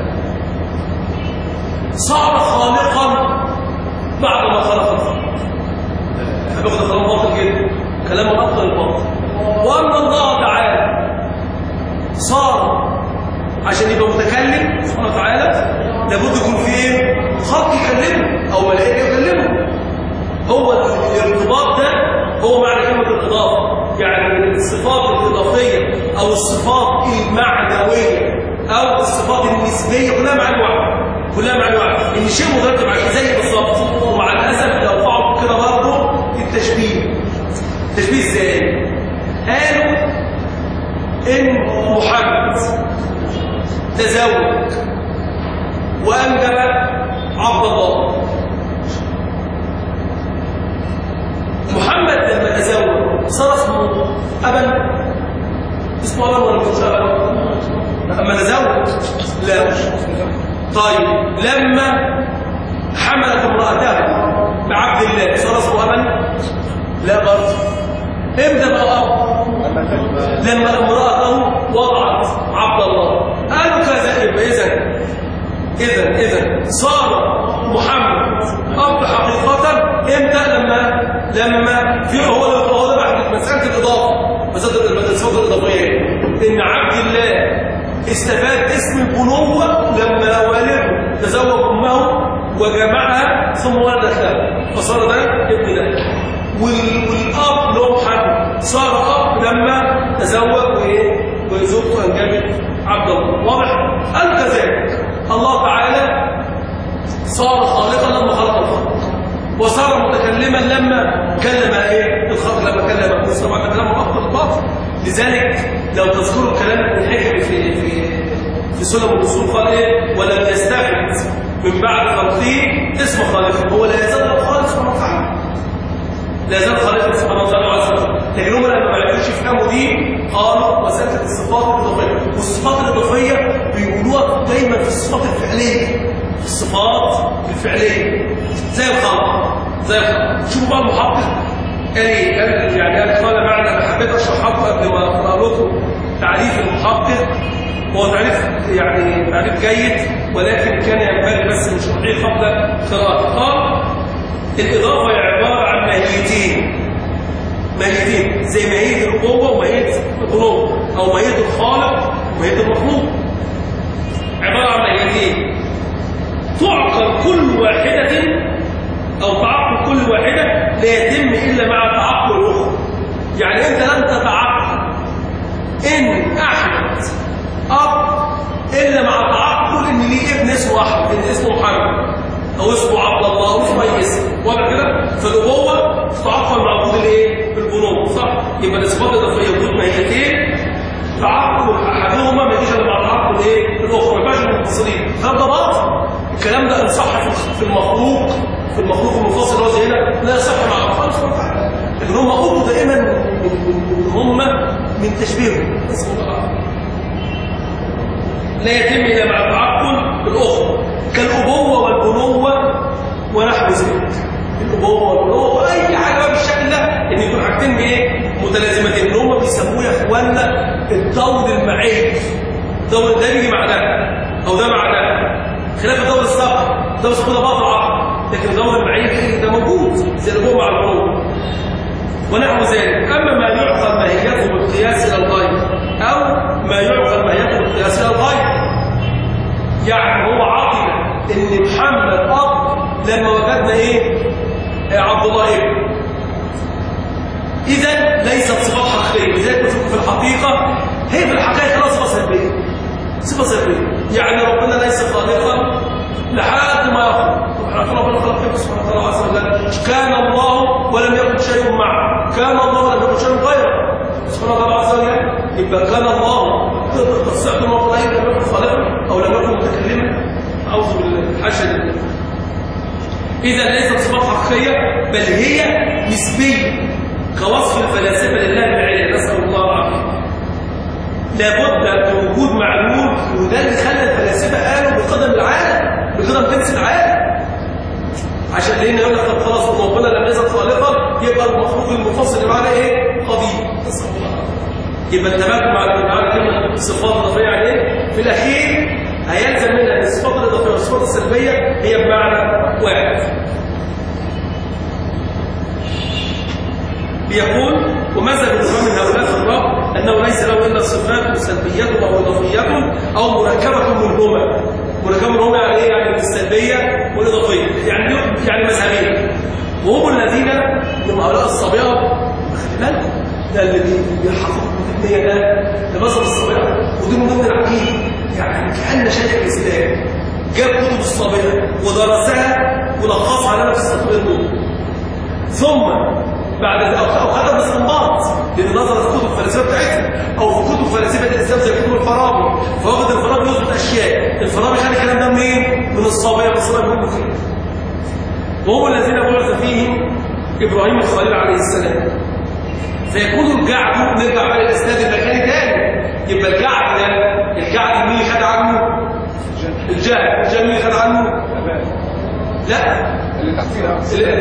صار خالقا بعد ما خلق الخلق فبياخد كلام باطل جدا كلام الأفضل الباطل وأن الله تعالى صار عشان يبقى متكلم سبحانه وتعالى لابد يكون في ايه خلق يكلمه او ملائكه يكلمه هو الارتباط ده هو معنى كلمه الاضافه يعني الصفات الاضافيه او الصفات المعنويه او الصفات النسبيه كلها معنى واحد كلها معنى واحد ان شيء مترتب عليه زي بالظبط ومع الاسف لو بعض كده برضه التشبيه التشبيه ازاي قالوا ان محمد تزوج وأنجب عبد الله محمد لما تزوج صار اسمه أبا اسمه أبا ولا مش أبا لما تزوج لا طيب لما حملت امرأته بعبد الله صار اسمه أبا لا برضه امتى بقى أب لما امرأته وضعت عبد الله قالوا كذا يبقى إذا إذا إذا صار محمد أب حقيقة إمتى لما لما في هو هو ده بعد مسألة الإضافة مسألة الصفات الإضافية إن عبد الله استفاد اسم البنوة لما والده تزوج أمه وجمعها ثم ولدت له فصار ده ابن ده والأب اللي هو محمد صار أب لما تزوج وإيه وزوجته أنجبت عبد الله واضح؟ قال كذلك الله تعالى صار خالقا لما خلق الخلق وصار متكلما لما كلم ايه الخلق لما كلم موسى طبعا كلام افضل الباطل لذلك لو تذكروا الكلام الحكمي في في في سلم الوصول قال ايه ولم يستفد من بعد خلقه اسم خالق هو لا يزال خالق سبحانه وتعالى لا يزال خالق سبحانه وتعالى عز وجل لكن هم لما ما عرفوش يفهموا دي قالوا مساله الصفات الاضافيه والصفات الاضافيه بيقولوها دايما في الصفات الفعليه في الصفات الفعليه زي الخلق زي الخلق شوفوا بقى المحقق قال ايه قال يعني قال قال معنى انا حبيت اشرحه قبل ما اقرا لكم تعريف المحقق هو تعريف يعني تعريف جيد ولكن كان ينبغي بس من شرحه قبل قراءته قال الاضافه هي عباره عن ماهيتين ماهيتين زي ماهيه القوه وماهيه القلوب او ماهيه الخالق وماهيه المخلوق عباره عن ماهيتين تعقل كل واحده او تعقل كل واحده لا يتم الا مع تعقل الاخرى يعني انت لن تتعقل ان احمد اب الا مع تعقل ان ليه ابن اسمه احمد ان اسمه محمد او اسمه عبد الله او اسمه اي اسم واضح كده فالابوه تتعقل مع وجود الايه البنوك صح يبقى الصفات الاضافيه وجود ماهيتين تعقل احدهما ما يجيش الا مع تعقل ايه الاخرى ما ينفعش منفصلين ده باطل الكلام ده ان صح في المخلوق في المخلوق المنفصل اللي هو زي هنا لا يصح مع الله سبحانه وتعالى لكن هم قلوا دائما من هم من تشبيههم اسمه الله لا يتم الا مع تعقل الاخرى كالابوه والبنوه ونحو ذلك الابوه والبنوه واي حاجه بقى بالشكل ده ان يكون حاجتين بايه متلازمتين اللي هم بيسموه يا اخوانا الدور المعيب الدور ده بيجي مع ده او ده مع ده خلاف الدور السابق الدور السابق ده باطل عقل لكن الدور المعيب ده موجود زي الابوه مع البنوه ونحو ذلك اما ما يعقل ماهيته بالقياس الى الغير او ما يعقل ماهيته بالقياس الى الغير يعني هو عبد الله ابن اذا ليست صفات حقيقيه لذلك في الحقيقه هي في الحقيقه لا صفه سلبيه صفه سلبيه يعني ربنا ليس خالقا لحد ما يخلق لحد ربنا خلق سبحانه وتعالى عز وجل كان الله ولم يكن شيء معه كان الله ولم يكن شيء غيره سبحانه وتعالى عز وجل يبقى كان الله تصدق الله لم يكن خالقا او لم يكن متكلما اعوذ بالله حاشا لله اذا ليست صفات حقيقيه بل هي نسبيه كوصف الفلاسفه لله بالعلم نسال الله العافيه لابد من وجود معلوم وده اللي خلى الفلاسفه قالوا بقدم العالم بقدم جنس العالم عشان لان يقول لك طب خلاص ربنا لم يزل خالقا يبقى المخلوق المنفصل اللي معانا ايه؟ قديم نسال الله العافيه يبقى التمكن مع مع كلمه صفات اضافيه عليه في الاخير هيلزم منها ان الصفات الاضافيه والصفات السلبيه هي بمعنى واحد بيقول وماذا بالنظام من هؤلاء في الرب انه ليس له الا صفات سلبيه او اضافيه او مركبه منهما مركبه منهما يعني ايه يعني السلبيه والاضافيه يعني يعني مذهبين وهم الذين من هؤلاء الصبيان خلي بالكم ده اللي بيحققوا الدنيا ده ده مذهب الصبيان ودي من ضمن العقيده يعني كان شيخ الاسلام جاب كتب الصبيان ودرسها ولخصها لنا في السطور النور ثم بعد او خدها باستنباط لان نظر في كتب الفلسفه بتاعتها او في كتب فلسفه الاسلام زي كتب الفارابي فوجد الفارابي يثبت اشياء الفارابي خد الكلام ده منين؟ من الصابيه والصابيه بيقولوا كده وهم الذين بعث فيهم ابراهيم الخليل عليه السلام فيكون الجعد نرجع بقى للاسناد المكاني تاني يبقى الجعد ده الجعد مين اللي خد عنه؟ الجهل الجهل مين اللي خد عنه؟ لا اللي تحتيها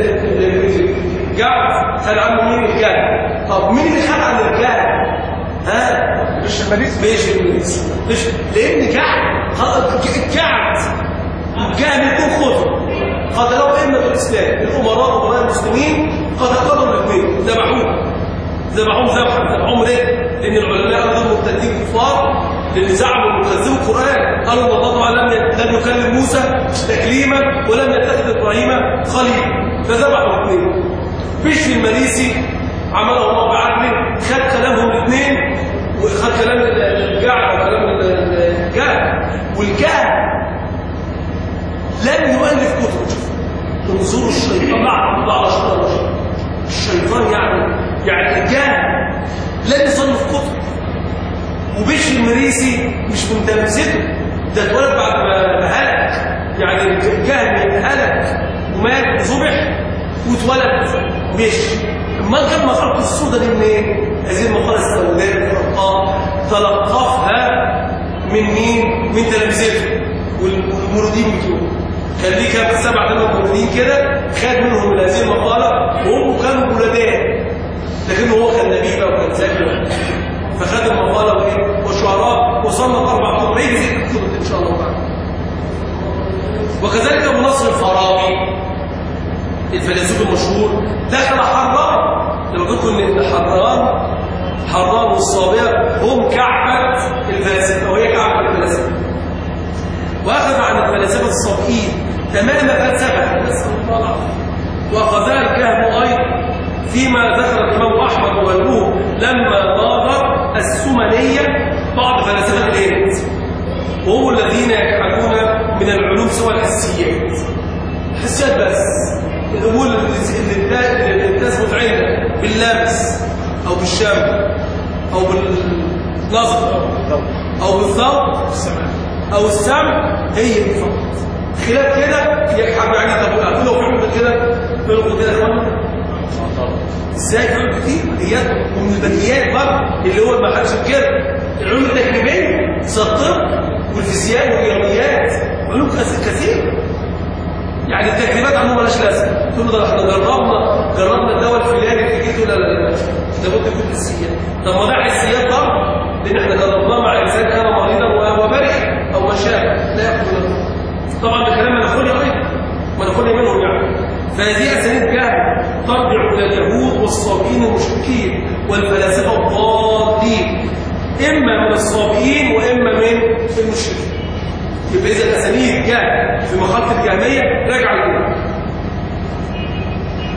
جعد خد عنه مين الجهل طب مين اللي خد عن الجهل ها مش المريض مش الميز مش لان جعد جعد جهل يكون خطر قد لو ائمه الاسلام الامراء وامراء المسلمين قد اقروا الاثنين ذبحوه ذبحوهم ذبحا ذبحوهم ليه؟ لان العلماء قالوا دول مرتدين كفار لان زعموا انهم كذبوا القران قالوا ان الله طبعا لم لم يكلم موسى تكليما ولم يتخذ ابراهيم خليلا فذبحوا الاثنين بشر المريسي عمله الله بعدل خد كلامهم الاثنين وخد كلام الجعل وكلام الجهل والجهل لم يؤلف كتب انظروا الشيطان لعنه الله على شر الرجل الشيطان يعني يعني الجهل لم يصنف كتب وبشر المريسي مش من تلامذته ده اتولد بعد ما هلك يعني الجهل هلك ومات وذبح واتولد مش امال كان مخلوق السودة دي منين؟ هذه المقالة السوداء الفرقاء تلقفها من مين؟ من تلامذته والمرودين بتوعه كان ليه كام سبع ثمان مولودين كده خد منهم من هذه المقالة وهم كانوا بلدان لكن هو كان نبي بقى وكان ذكي فخد المقالة وايه وشعراء وصنف أربع كتب هيجي ذكر كتب إن شاء الله تعالى وكذلك أبو نصر الفارابي الفيلسوف المشهور دخل حران لما قلت ان حران حران والصابئه هم كعبه الفلاسفه وهي كعبه الفلاسفه واخذ عن الفلاسفه الصابئين تمام فلسفه بس واخذها الكهف ايضا فيما ذكر الامام احمد وغيره لما ناظر السمنيه بعض فلاسفه الهند وهم الذين يجعلون من العلوم سوى الاساسيات الاساسيات بس الامور اللي تثبت عندك باللمس او بالشم او بالنظر او بالذوق او السمع هي دي فقط خلاف كده يحب يعني طب لو في علم كده بيلقوا كده كمان ازاي في علم كتير بديهيات ومن البديهيات برضه اللي هو ما حدش كده العلوم التجريبيه زي الطب والفيزياء والرياضيات علوم كثير يعني التكليفات عنه مالهاش لازمه تقول له ده احنا جربنا جربنا الدواء الفلاني في جيته لا لا لا لابد يكون حسيات طب ما ده حسيات طبعا لان احنا جربناه مع انسان كان مريضا وبرئ او ما شابه لا ياخذ طبعا ده كلام مناخولي ايضا مناخولي منهم يعني فهذه اساليب جهل ترجع الى اليهود والصابئين والمشركين والفلاسفه الضالين اما من الصابئين واما من المشركين يبقى اذا الاسانيد جاء في مخالطه الجهميه راجع لها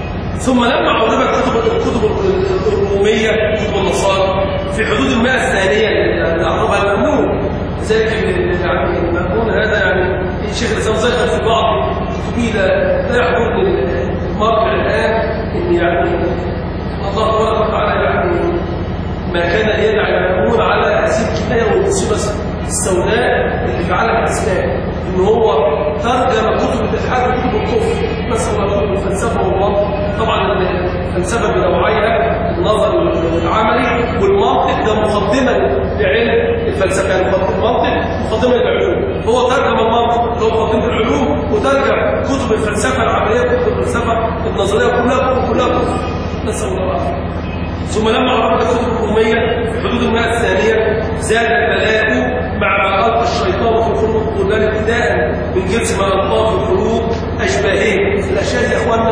ثم لما عربت كتب الكتب الروميه كتب النصارى في حدود المئه الثانيه اللي عربها المأمون لذلك يعني المأمون هذا يعني الشيخ الاسلام ذكر في بعض كتبه لا لا يحضرني المرجع الان ان يعني الله تبارك وتعالى يعني ما كان يدعي المأمون على هذه الكفايه والمصيبه السوداء اللي في عالم الاسلام ان هو ترجم كتب الالحاد وكتب الكفر مثلا كتب الفلسفه والمنطق طبعا الفلسفه بنوعيها النظر والعملي والمنطق ده مقدمه لعلم الفلسفه يعني المنطق مقدمه للعلوم هو ترجم المنطق اللي هو مقدمه العلوم وترجم كتب الفلسفه العمليه كتب الفلسفه النظريه كلها كتب كلها كتب نسال الله العافيه ثم لما عرفت الكتب الروميه في حدود المئه الثانيه زاد البلاء مع ما ألقى الشيطان في الخلق القرآن ابتداء من جنس ما ألقاه في القلوب أشباهين الأشياء دي يا إخوانا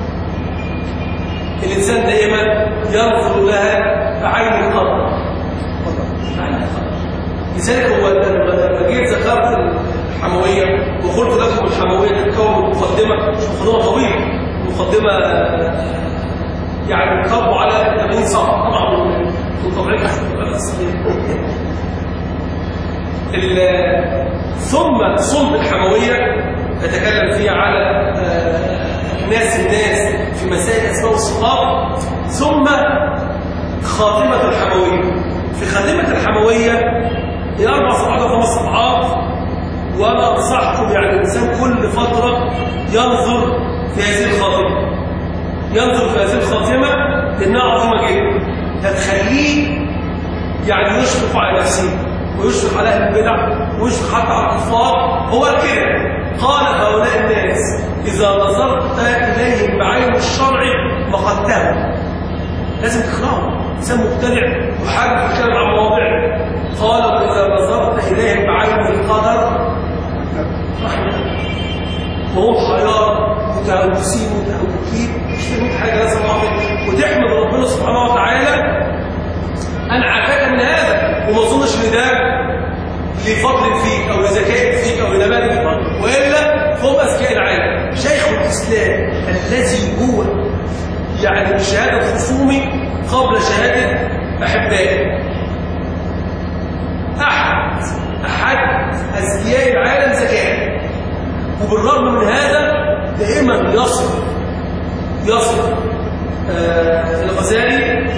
الإنسان دائما ينظر لها بعين القدر لذلك هو لما جيت ذكرت الحموية وقلت لكم الحموية تتكون من مقدمة مش مقدمة طويلة مقدمة يعني كربوا على 80 صفحة طبعا كنت طبعا ثم صلب الحموية نتكلم فيها على ناس الناس في مسائل أسماء والصفات ثم خاتمة الحموية في خاتمة الحموية هي أربع صفحات أو خمس صفحات وأنا أنصحكم يعني الإنسان كل فترة ينظر في هذه الخاتمة ينظر في هذه الخاتمة لأنها عظيمة جدا هتخليه يعني يشفق على نفسه ويشفق على اهل البدع ويشفق حتى على الكفار هو كده قال هؤلاء الناس اذا نظرت اليهم بعين الشرع فقدتهم لازم تقراهم انسان مبتدع وحابب يتكلم عن مواضيع قال واذا نظرت اليهم بعين القدر وهم حيار متهوسين متهوكين مش فاهمين حاجه لازم وتحمد ربنا سبحانه وتعالى أن عافاك من هذا وما أظنش إن ده لفضل فيك أو لذكاء فيك أو لنبات فيك وإلا فهم أذكياء العالم شيخ الإسلام الذي هو يعني شهادة خصومي قبل شهادة أحبائي أحد أحد أذكياء العالم ذكاء وبالرغم من هذا دائما يصف يصف آه الغزالي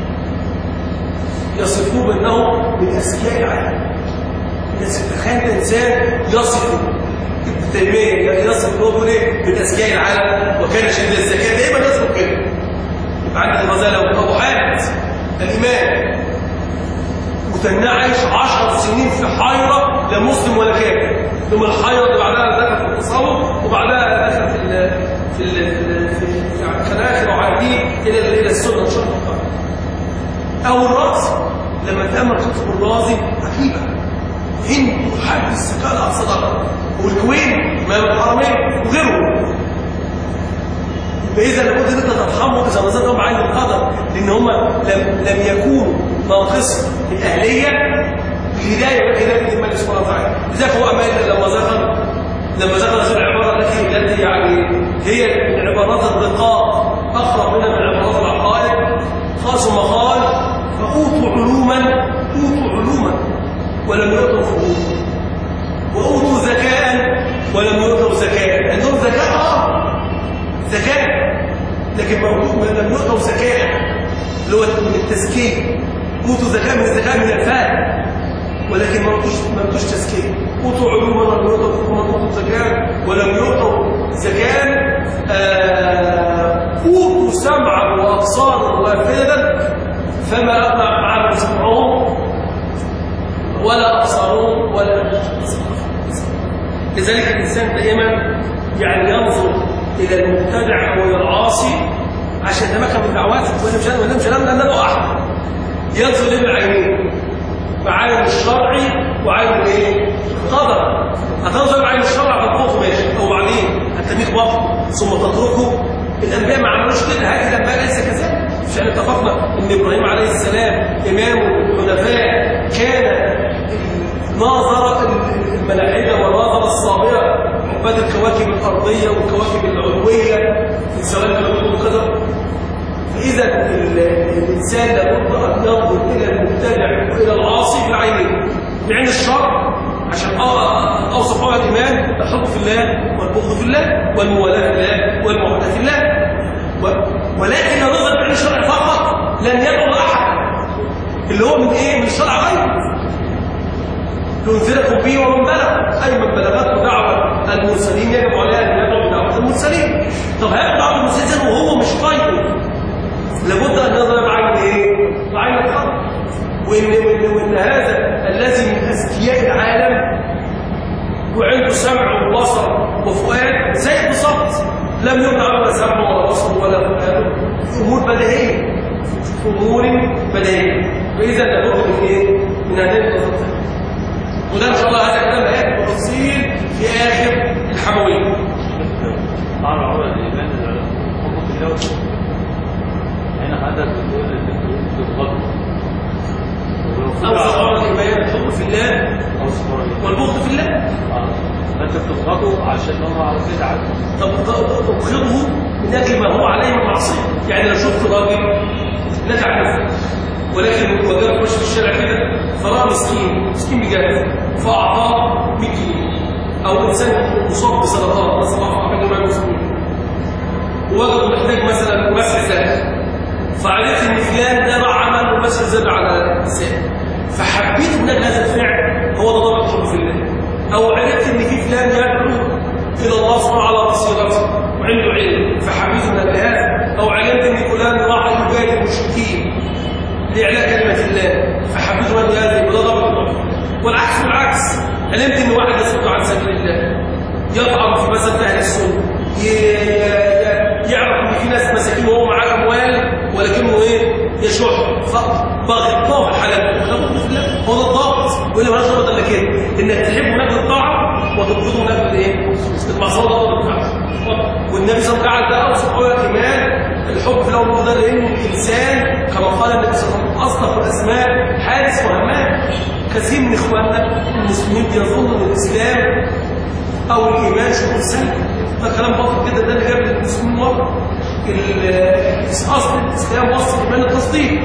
يصفوه بأنه من أذكياء العالم تخيل إنسان يصف ابن تيمية يصف أنه إيه من أذكياء العالم وكان شديد الذكاء دايما يصف كده عندك الغزالة وأبو حامد الإمام متنعش عشر سنين في حيرة لا مسلم ولا كافر ثم الحيرة اللي بعدها دخل في التصوف وبعدها دخل في ال في ال في كان آخر عهده إلى إلى السنة إن شاء الله أو الرأس لما تأمل كتب الرازي عجيبة هند وحد السكاء الأقصى ضرر والكوين إمام الحرمين وغيرهم فإذا لابد أن أنت ترحمه إذا نظرت بعين القدر لأن هم لم, لم يكونوا ناقص الأهلية الهداية والهداية للملك سبحانه وتعالى لذلك هو أما لما ذكر لما ذكر هذه العبارة التي التي يعني هي العبارات الدقاء أقرب منها من عبارات العقائد خاص ثم قال فأوتوا علوما أوتوا علوما ولم يؤتوا فهوما وأوتوا ذكاء ولم يؤتوا ذكاء عندهم ذكاء آه ذكاء لكن ما لم يؤتوا ذكاء اللي هو من التزكية أوتوا ذكاء من الذكاء من الفهم ولكن ما أوتوش ما أوتوش تزكية أوتوا علوما ولم يؤتوا فهوما أوتوا ذكاء ولم يؤتوا ذكاء أوتوا سمعا وأبصارا وأفئدة فما أغنى عنهم سمعهم ولا أبصارهم ولا لذلك الإنسان دائما يعني ينظر إلى المبتدع أو إلى العاصي عشان يتمكن من دعواته ولا مش ولا مش لم له أحد ينظر له بعينين بعين الشرعي وعين الايه؟ القدر هتنظر بعين الشرع هتطبخه ماشي او بعدين هتنيك بطن ثم تتركه الانبياء ما عملوش كده هذه الانبياء ليس كذلك مش احنا اتفقنا ان ابراهيم عليه السلام امام الحنفاء كان ناظر الملاحده وناظر الصابره وبعد الكواكب الأرضية والكواكب العلوية في سواد الأرض وكذا فإذا ال- الإنسان لابد أن ينظر إلى المبتدع وإلى العاصي بعينه بعين الشر عشان أ- أوصف هو الإيمان الحب في الله والبغض في الله والموالاة في الله والمعاداة في الله و- ولكن لو نظر بعين الشرع فقط لن يدعو أحد اللي هو من إيه؟ من الشرع غيره لأنذركم به ومن بلغ أي من بلغته دعوة المرسلين يجب عليه أن يدعو بدعوة المرسلين طب هيدعو دعوة المرسلين وهو مش طيب لابد أن نظر بعين إيه؟ بعين الخلق وإن, وإن, وإن هذا الذي من أذكياء العالم وعنده سمع وبصر وفؤاد زي بالظبط لم يمنع ولا سمع ولا بصر ولا فؤاد أمور بديهية أمور بديهية فإذا لابد من إيه؟ من هذه النظر وده ان شاء الله هذا الكلام هياتي بالتفصيل في اخر الحمويه قال عمر الإيمان حكم الله هنا حدث بتقول إن بالغضب اوصف امر الايمان الحب في الله والبغض في الله آه. فأنت بتضغطه عشان هو على كده عدل طب ابغضه من اجل ما هو عليه من معصيه يعني لو شفت راجل لا تعرفه ولكن وجدت ماشي في الشارع كده فراى مسكين مسكين بجد فاعطاه 100 جنيه او انسان مصاب بسرطان نسال الله العافيه من المسلمين ووجد محتاج مثلا مسح زاد فعرفت ان فلان ده راح عمل مسح زاد على الانسان فحبيت ان هذا الفعل هو ده ضابط الحب في الله او عرفت ان في فلان يدعو الى الله سبحانه على بصيرته وعنده علم فحبيت ان هذا او علمت ان فلان راح يجاهد المشركين لإعلاء كلمة الله فحبيت أن هذه وده ضبط الحب والعكس بالعكس علمت ان واحد يصد عن سبيل الله يطعن في مثلا اهل السنه ي- ي- يعرف ان في ناس مساكين وهو معاه اموال ولكنه ايه يشح فبغضاه الحلال ده بغض في الله هو ده الضابط واللي مالهاش ضابط الا كده انك تحب من اجل الطاعه وتبغضه من اجل ايه؟ المعصيه ده ضابط بتاعه والنبي صلى الله عليه وسلم قال ده اوصف قول الايمان الحب في الاول ده لان الانسان كما قال النبي صلى الله عليه وسلم اصدق الاسماء حارس وهمام كثير من اخواننا المسلمين بيظن ان الاسلام او الايمان شعور سلبي ده كلام باطل جدا ده اللي جاب المسلمين ورا ال- اصل الاسلام وصف الايمان التصديق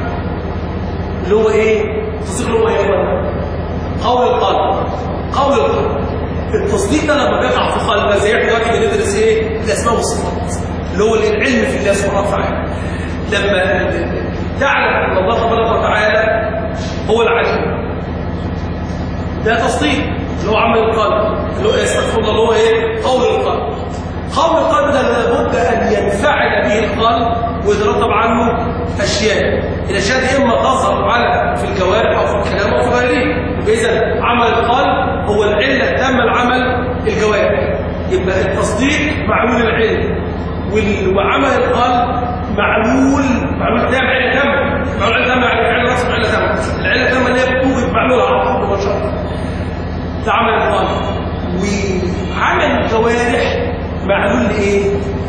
اللي هو ايه؟ التصديق اللي هو ايه يا اخوانا؟ قول القلب قول القلب التصديق ده لما بيقع في القلب زي احنا دلوقتي بندرس ايه؟ الاسماء والصفات اللي هو العلم في الله سبحانه وتعالى لما تعلم ان الله تبارك وتعالى هو العليم ده تصديق اللي هو عمل القلب اللي هو يستغفر الله اللي هو ايه قول القلب قول القلب ده لابد ان ينفعل به القلب ويترتب عنه اشياء الاشياء دي اما تظهر على في الجوارح او في الكلام او في غيره يبقى اذا عمل القلب هو العله التامه لعمل الجوارح يبقى التصديق معلول العلم وال- وعمل القلب معلول معلول تام عله تامه معلول عله تامه يعني عله رسم عله تامه العله التامه اللي هي بتوجد معلولها على طول مباشره ده عمل القلب وعمل الجوارح معلول لايه؟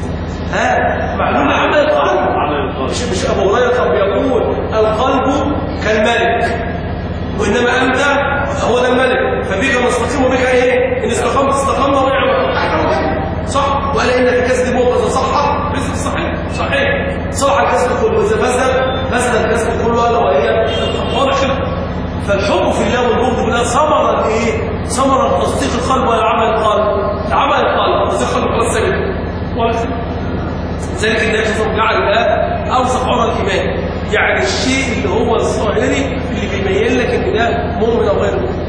ها؟ معلول لعمل القلب عمل القلب مش مش ابو هريره كان بيقول القلب كالملك وانما انت هو ده الملك فبك نستقيم وبك ايه؟ ان استقمت استقمنا ونعم صح وقال ان الكسب موت اذا صح رزق صحيح صحيح صح الكسب كله واذا فسد فسد الكسب كله الا وهي واضح كده فالحب في الله والبغض في الله ثمره الايه؟ ثمره تصديق القلب وعمل القلب عمل القلب تصديق القلب خلاص سلم واضح ذلك النبي صلى الله عليه وسلم جعل ده اوثق عمر الايمان يعني الشيء اللي هو الظاهري اللي بيبين لك ان ده مؤمن او غير مؤمن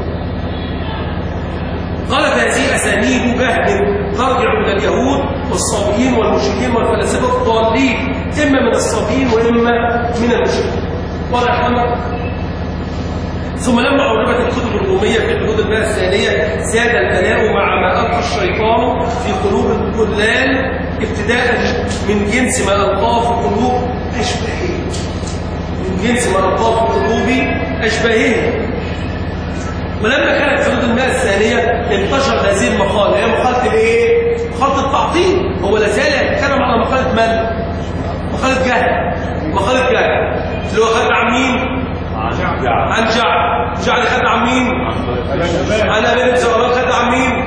قال فهذه اسانيد جهل ترجع الى اليهود والصابئين والمشركين والفلاسفه الضالين اما من الصابئين واما من المشركين واضح يا ثم لما أوجبت الكتب الرومية في حدود المئة الثانية زاد البلاء مع ما ألقى الشيطان في قلوب الكلال ابتداء من جنس ما ألقاه في قلوب أشباههم من جنس ما ألقاه في قلوب أشباههم ولما كانت حدود المئة الثانية انتشر هذه المقالة هي مقالة الايه؟ مقالة التعطيل هو لا زال يتكلم على مقالة من؟ مقالة جهل مقالة جهل اللي هو خد عن مين؟ عن جعل عن جعل جعل خد عن مين؟ عن ابي بن زرمان خد عن مين؟ طالوت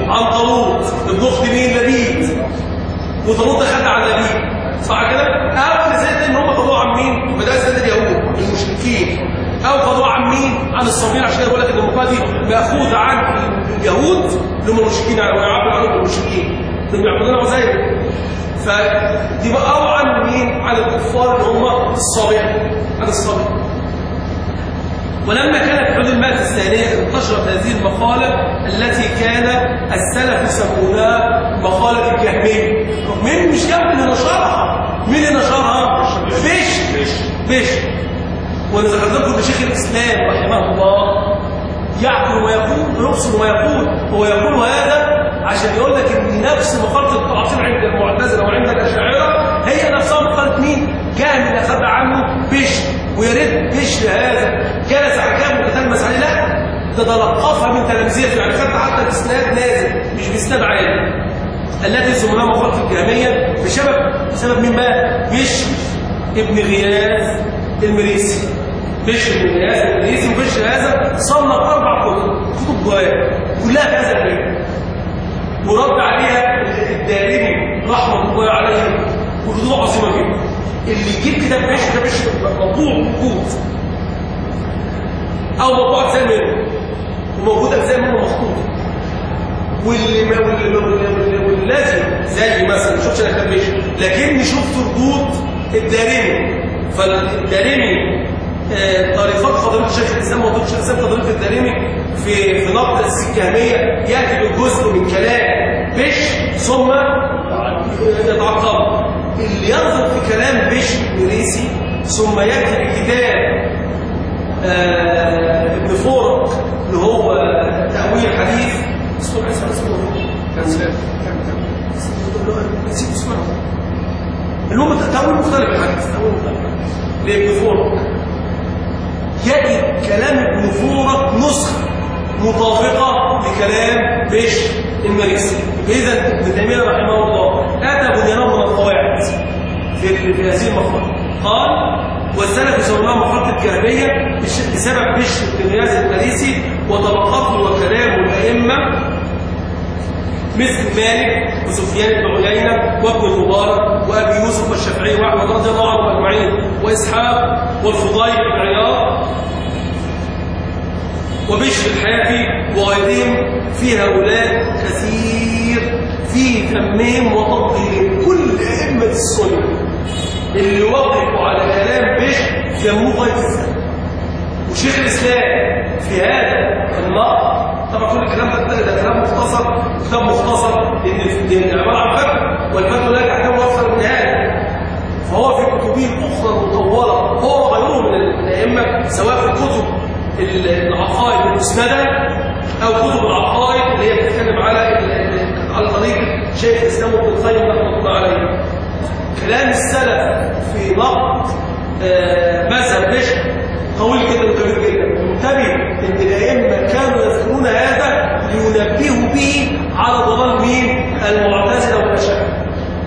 عن طالوت ابن اخت مين لبيد وطالوت ده خد عن لبيد صح كده؟ او زي ان هم خدوه عن مين؟ مدرسه اليهود المشركين او خدوه عن مين؟ عن الصابين عشان يقول لك ان المقاله دي ماخوذه عن اليهود اللي هم المشركين او يعبر عنهم المشركين اللي بيعبدون عزيز فدي بقى او عن مين؟ عن الكفار اللي هم الصابئه عن الصابئه ولما كانت حدود المات الثانية انتشرت هذه المقالة التي كان السلف يسمونها مقالة الجهمية مين مش جهمي اللي نشرها مين اللي نشرها؟ بش بش وانا ذكرت لكم ان شيخ الاسلام رحمه الله يعقل ويقول ويقصد ويقول هو يقول هذا عشان يقول لك ان نفس مقالة التعطيل عند المعتزلة وعند الاشاعرة هي نفسها مقالة مين؟ جهم اللي اخذ عنه بشر ويا ريت بشر هذا جلس على كلام وتلمس عليه لا ده تلقفها من تلامذته يعني خدت حتى الاسناد نازل مش باسناد عالي التي سموها مقالة الجهمية بسبب بسبب مين بقى؟ بشر ابن غياث المريسي بشر ابن غياث المريسي وبشر هذا صنف اربع كتب كتب جوايا كلها في هذا البيت ورد عليها الدارمي رحمه الله عليه وردود عظيمه جدا اللي يجيب كتاب بشر ده بشر مطبوع موجود او مطبوع اجزاء منه وموجود اجزاء منه مخطوطه واللي ما واللي واللي والذي زي مثلا ما شفتش انا كتاب بشر لكني شفت ردود الدارمي فالدارمي آه، طريقات فضيلة الشيخ الإسلام وفضيلة الشيخ الإسلام فضيلة الدارمي في في نقد السكامية يأتي بجزء من كلام بش ثم يتعقب اللي ينظر في كلام بش مريسي ثم يأتي بكتاب آه، ابن فورق اللي هو تأويل حديث اسمه اسمه اسمه نسيت اسمه اللي هو تأويل مختلف الحديث تأويل مختلف لابن فورق يجد كلام ابن فورق نسخة مطابقة لكلام بش المريسي إذا ابن تيمية رحمه الله أتى بنيانه من القواعد في في هذه المقالة قال والسلف يسمونها مقالة الجهمية بش- بسبب بش بن غياث المريسي وطبقاته وكلام الأئمة مثل مالك وسفيان بن عيينة وابن المبارك وأبي يوسف والشافعي وأحمد رضي الله عنهم أجمعين وإسحاق والفضيل بن عياض وبشر الحافي وغيرهم في هؤلاء كثير في ذمهم وتطهيرهم كل أئمة السنة اللي وقفوا على كلام بشر ذموه غاية الذنب وشيخ الإسلام في هذا النقد طبعا كل الكلام ده ده كلام مختصر كتاب مختصر لأن لأن عبارة عن فتوى والفتوى لا تحتوي أكثر من هذا فهو في كتبه الأخرى المطولة هو وغيره من الأئمة سواء في كتب العقائد المسندة أو كتب العقائد اللي هي بتتكلم على ال- على طريق شيخ الإسلام ابن القيم رحمه الله عليه كلام السلف في نقد آه، مذهب بشر طويل جدا وكبير جدا انتبه ان الائمه كانوا يذكرون هذا لينبهوا به على ضلال مين المعتزله والاشاعره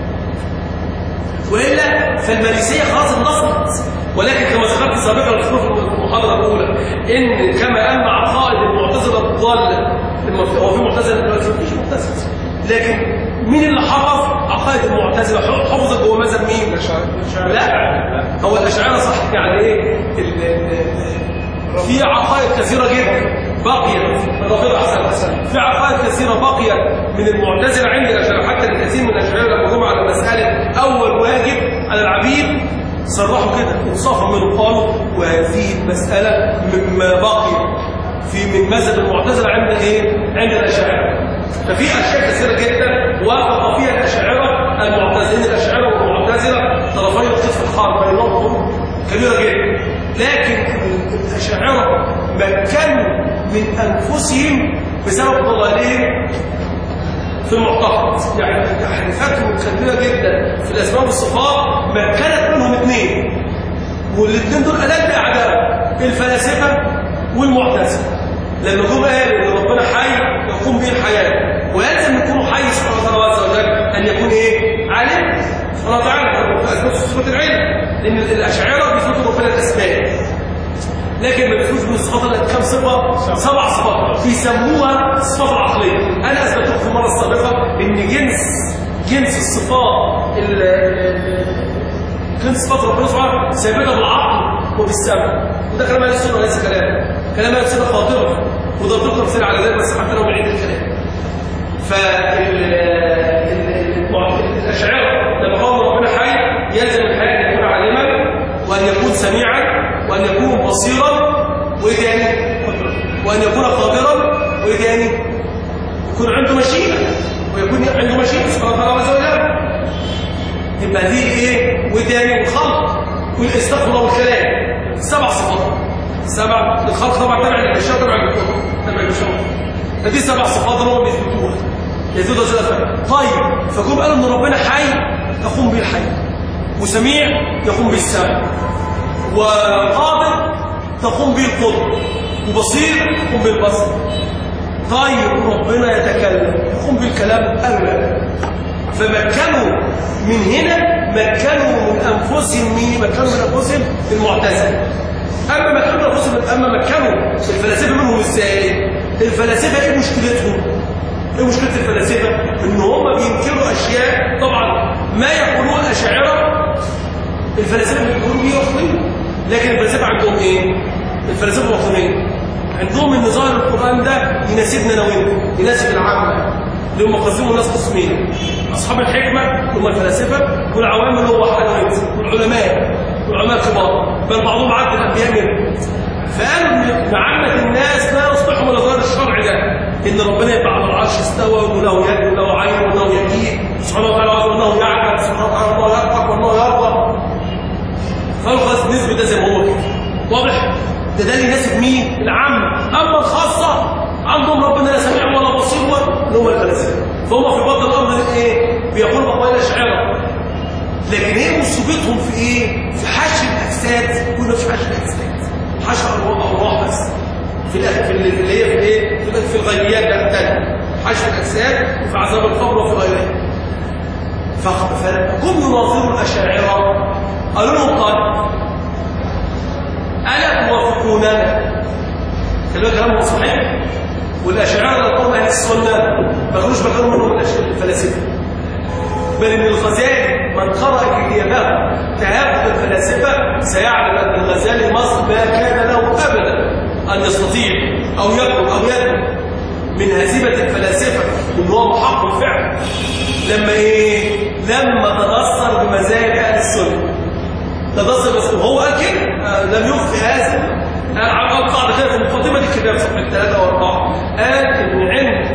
والا فالماليسيه خلاص انتصرت ولكن كما ذكرت سابقا في المحاضره الاولى ان كما ان عقائد المعتزله الضاله لما في- هو في معتزله دلوقتي مفيش معتزله لكن مين اللي حفظ عقائد المعتزله حفظت جوه مذهب مين لا هو الاشاعره صح يعني ايه ال- ال- في عقائد كثيره جدا بقيت رافضه حسن في عقائد كثيره بقيت من المعتزله عند الاشاعره حتى الكثير من الاشاعره لما جم على مساله اول واجب على العبيد صرحوا كده انصافا منهم قالوا وهذه المساله مما بقي في من مذهب المعتزله عند ايه عند الاشاعره ففي اشياء كثيره جدا وافق فيها الاشاعره المعتزلين الاشاعره والمعتزله طرفي القسم الحرب بينهم كبيره جدا لكن الاشاعره مكنوا من انفسهم بسبب ضلالهم في المعتقد يعني تحريفاتهم كبيره جدا في الاسماء والصفات مكنت منهم اثنين والاثنين دول اداه باعدائهم الفلاسفه والمعتزله لما جم قالوا ان ربنا حي يقوم به الحياه ويلزم يكون حي سبحانه وتعالى عز وجل ان يكون ايه؟ عالم سبحانه وتعالى اثبت صفه العلم لان الاشاعره بيثبتوا ربنا الاسماء لكن ما بيثبتوش من الصفات اللي كام صفه سبع صفات بيسموها الصفات العقليه انا اثبت لكم في المره السابقه ان جنس جنس الصفات ال- ال- جنس صفات ربنا سبحانه ثابته بالعقل وبالسمع وده كلام اهل السنه وليس كلام كلام اهل السنه خاطره وضربت لكم امثله على ذلك بس حتى لو بعيد الكلام فالأشعار لما قال ربنا حي يلزم الحياة أن يكون عالما وأن يكون سميعا وأن يكون بصيرا وإيه تاني؟ وأن يكون قادرا وإيه تاني؟ يكون عنده مشيئة ويكون عنده مشيئة سبحانه وتعالى عز وجل يبقى دي ايه وتاني والخلق والاستغفار والكلام سبع صفات سبع الخلق طبعا تبع الاشياء تبع الكتب تبع الاشياء فدي سبع صفات اللي هم بيثبتوها يزيدوا زلفا طيب فكم قالوا ان ربنا حي يقوم به الحي وسميع يقوم به السمع وقادر تقوم به القدر وبصير يقوم به البصر طيب ربنا يتكلم يقوم بالكلام أولا فمكنوا من هنا مكنوا من أنفسهم مين مكنوا من أنفسهم المعتزلة أما مكنوا من أنفسهم أما مكنوا الفلاسفة منهم إزاي الفلاسفة إيه مشكلتهم ايه مشكله الفلاسفه ان هم بينكروا اشياء طبعا ما يقولون الاشاعره الفلاسفه بيقولوا بيه وطنيه لكن الفلاسفه عندهم ايه الفلاسفه وطنيه عندهم ان ظاهر القران ده يناسبنا انا وانت يناسب العامه اللي هم قسموا الناس قسمين اصحاب الحكمه هم الفلاسفه والعوام اللي هو حضرتك والعلماء والعلماء الكبار بل بعضهم عد الانبياء منهم فقالوا ان عامه الناس لا يصلحهم الا ظاهر الشرع ده ان ربنا يبقى على العرش استوى وله يد وله عين وله يمين سبحانه وتعالى وانه يعلم سبحانه وتعالى وانه يرحم وانه يرضى فالخص نسبه ده زي ما هو كده واضح ده ده اللي يناسب مين العامه اما الخاصه عندهم ربنا لا سميع ولا بصير ولا اللي هم الفلاسفه فهم في بطن الامر ايه بيقولوا اقوال الاشاعره لكن ايه مصيبتهم في ايه في حشر الاجساد كنا في حشر الاجساد حشر الروح الروح بس في الأ- في اللي في اللي هي في ايه في الأ- في الغيبيات بقى الثانيه حشر الاجساد وفي عذاب القبر وفي غيره فخ- فهم يناظروا الاشاعره قالوا لهم طيب الا توافقوننا كلام كلامهم صحيح والاشاعره اللي قالوا اهل السنه ما كانوش بيقولوا منهم الأش- الفلاسفه بل ان الغزالي من قرأ كتابه تهافت الفلاسفة سيعلم أن الغزالي مصر ما كان له أبدا أن يستطيع أو يكتب أو يكتب من هزيمة الفلاسفة إن هو محقق فعلا لما إيه؟ لما تأثر بمزاج أهل السنة تدصر بس هو قال كده آه، لم يخفي هذا قال على بعض كده في مقدمة الكتاب صفحة 3 و4 قال إن عند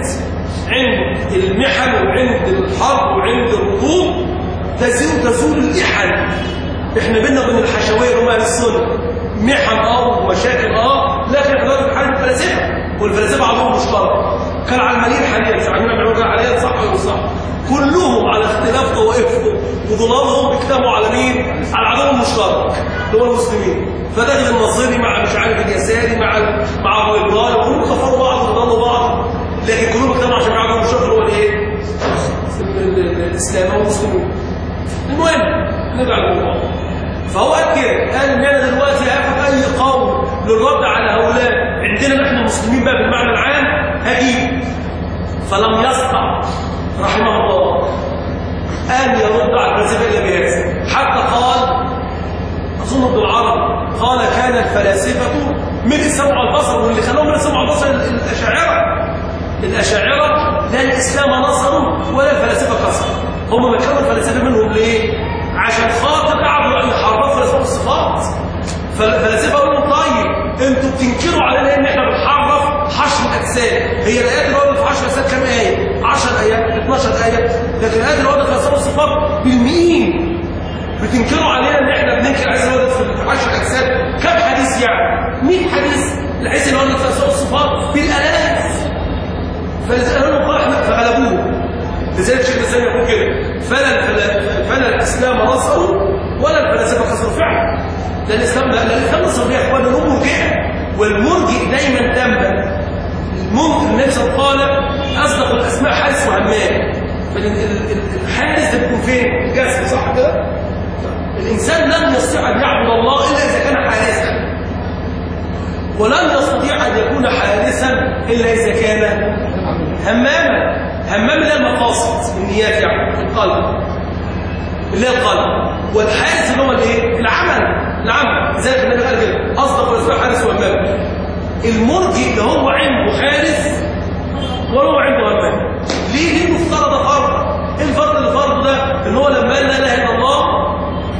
عند المحن وعند الحرب وعند الرطوب تزول تزول الإحن احنا بينا وبين الحشوية اللي هم أهل السنة محن اه ومشاكل اه لكن احنا دلوقتي بنحارب الفلاسفة والفلاسفة عندهم مشترك كان علمانيين حاليا مش عارفين يعملوا كده حاليا صح ولا مش صح كلهم على اختلاف طوائفهم وضلالهم بيجتمعوا على مين؟ على العدو المشترك اللي هو المسلمين فتجد النصيري مع مش عارف اليساري مع ال- مع الليبرالي كلهم كفروا بعض وضلوا بعض لكن كلهم اجتمعوا عشان يعملوا المشترك اللي هو الايه؟ ال- ال- ال- الاسلام او المسلمين المهم نرجع للموضوع فهو قال كده قال ان انا دلوقتي هاخد اي قول للرد على هؤلاء عندنا نحن المسلمين بقى بالمعنى العام هجيب فلم يستطع رحمه الله ان يرد على الفلاسفه الا بهذا حتى قال اظن ابن العربي قال كان الفلاسفه من السمع والبصر واللي خلاهم من السمع والبصر الاشاعره الاشاعره لا الاسلام نصروا ولا الفلاسفه كسروا هم ما كانوا الفلاسفه منهم ليه عشان خاطر قعدوا يحرفوا فلسفه الصفات فالفلاسفه قالوا لهم طيب انتوا بتنكروا علينا ان احنا بنحرف حشر الاجساد هي الايات اللي وردت في حشر الاجساد كام ايه 10 ايات 12 ايه لكن الايات اللي وردت في فلسفه الصفات بالمئين بتنكروا علينا ان احنا بننكر عايز الوردت في حشر الاجساد كم حديث يعني 100 حديث الحديث اللي وردت في فلسفه الصفات بالالاف فقالوا لهم احنا فغلبوه لذلك شيخ الاسلام يقول كده فلا الفلا فلا الاسلام نصروا ولا الفلاسفه كسروا فعلا لا الاسلام لا الاسلام نصر يا اخوان هو مرجئه والمرجئ دايما تنبأ ممكن النبي صلى الله عليه وسلم قال اصدق الاسماء حارس وهمام فالحارس ده بيكون فين؟ الجسد صح كده؟ الانسان لن يستطيع ان يعبد الله الا اذا كان حارسا ولن يستطيع أن يكون حارسا إلا إذا كان هماما همام اللي هي المقاصد النيات يعني القلب اللي هي القلب والحارس اللي هو الايه العمل العمل لذلك النبي قال كده اصدق الاسماء حارس وهمام المرجي اللي هو عنده حارس ولا هو عنده همام ليه ليه مفترض فرض ايه الفرض اللي فرضه ده ان هو لما قال لا اله الا الله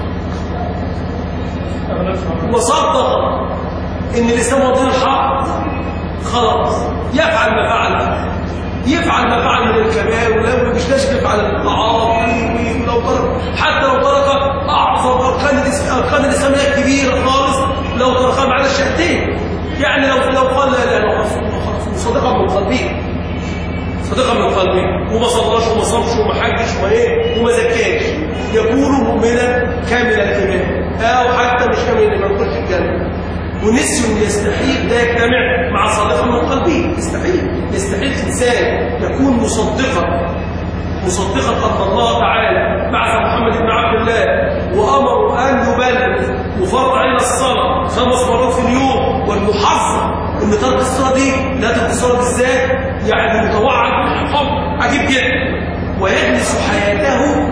وصدق ان الاسلام هو دين الحق خلاص يفعل ما فعل يفعل ما فعل من الكبائر ولو مش لازم يفعل الطعام ولو ترك حتى لو ترك اعظم اركان الإس- اركان الاسلاميه الكبيره خالص لو تركها معنا الشهادتين يعني لو لو قال لا اله الا الله خلاص صدقا من قلبه صدقا من قلبه وما صلاش وما صامش وما حجش وما ايه وما زكاش يكون مؤمنا كامل الايمان او حتى مش كامل الايمان يدخل الجنه ونسي يستحيل ده يجتمع مع صادقا من قلبه يستحيل يستحيل انسان يكون مصدقا مصدقا ان الله تعالى بعث محمد بن عبد الله وامره ان يبلغ وفرض علينا الصلاه خمس مرات في اليوم وان يحذر ان ترك الصلاه دي لا ترك الصلاه بالذات يعني متوعد بالحب عجيب جدا ويجلس حياته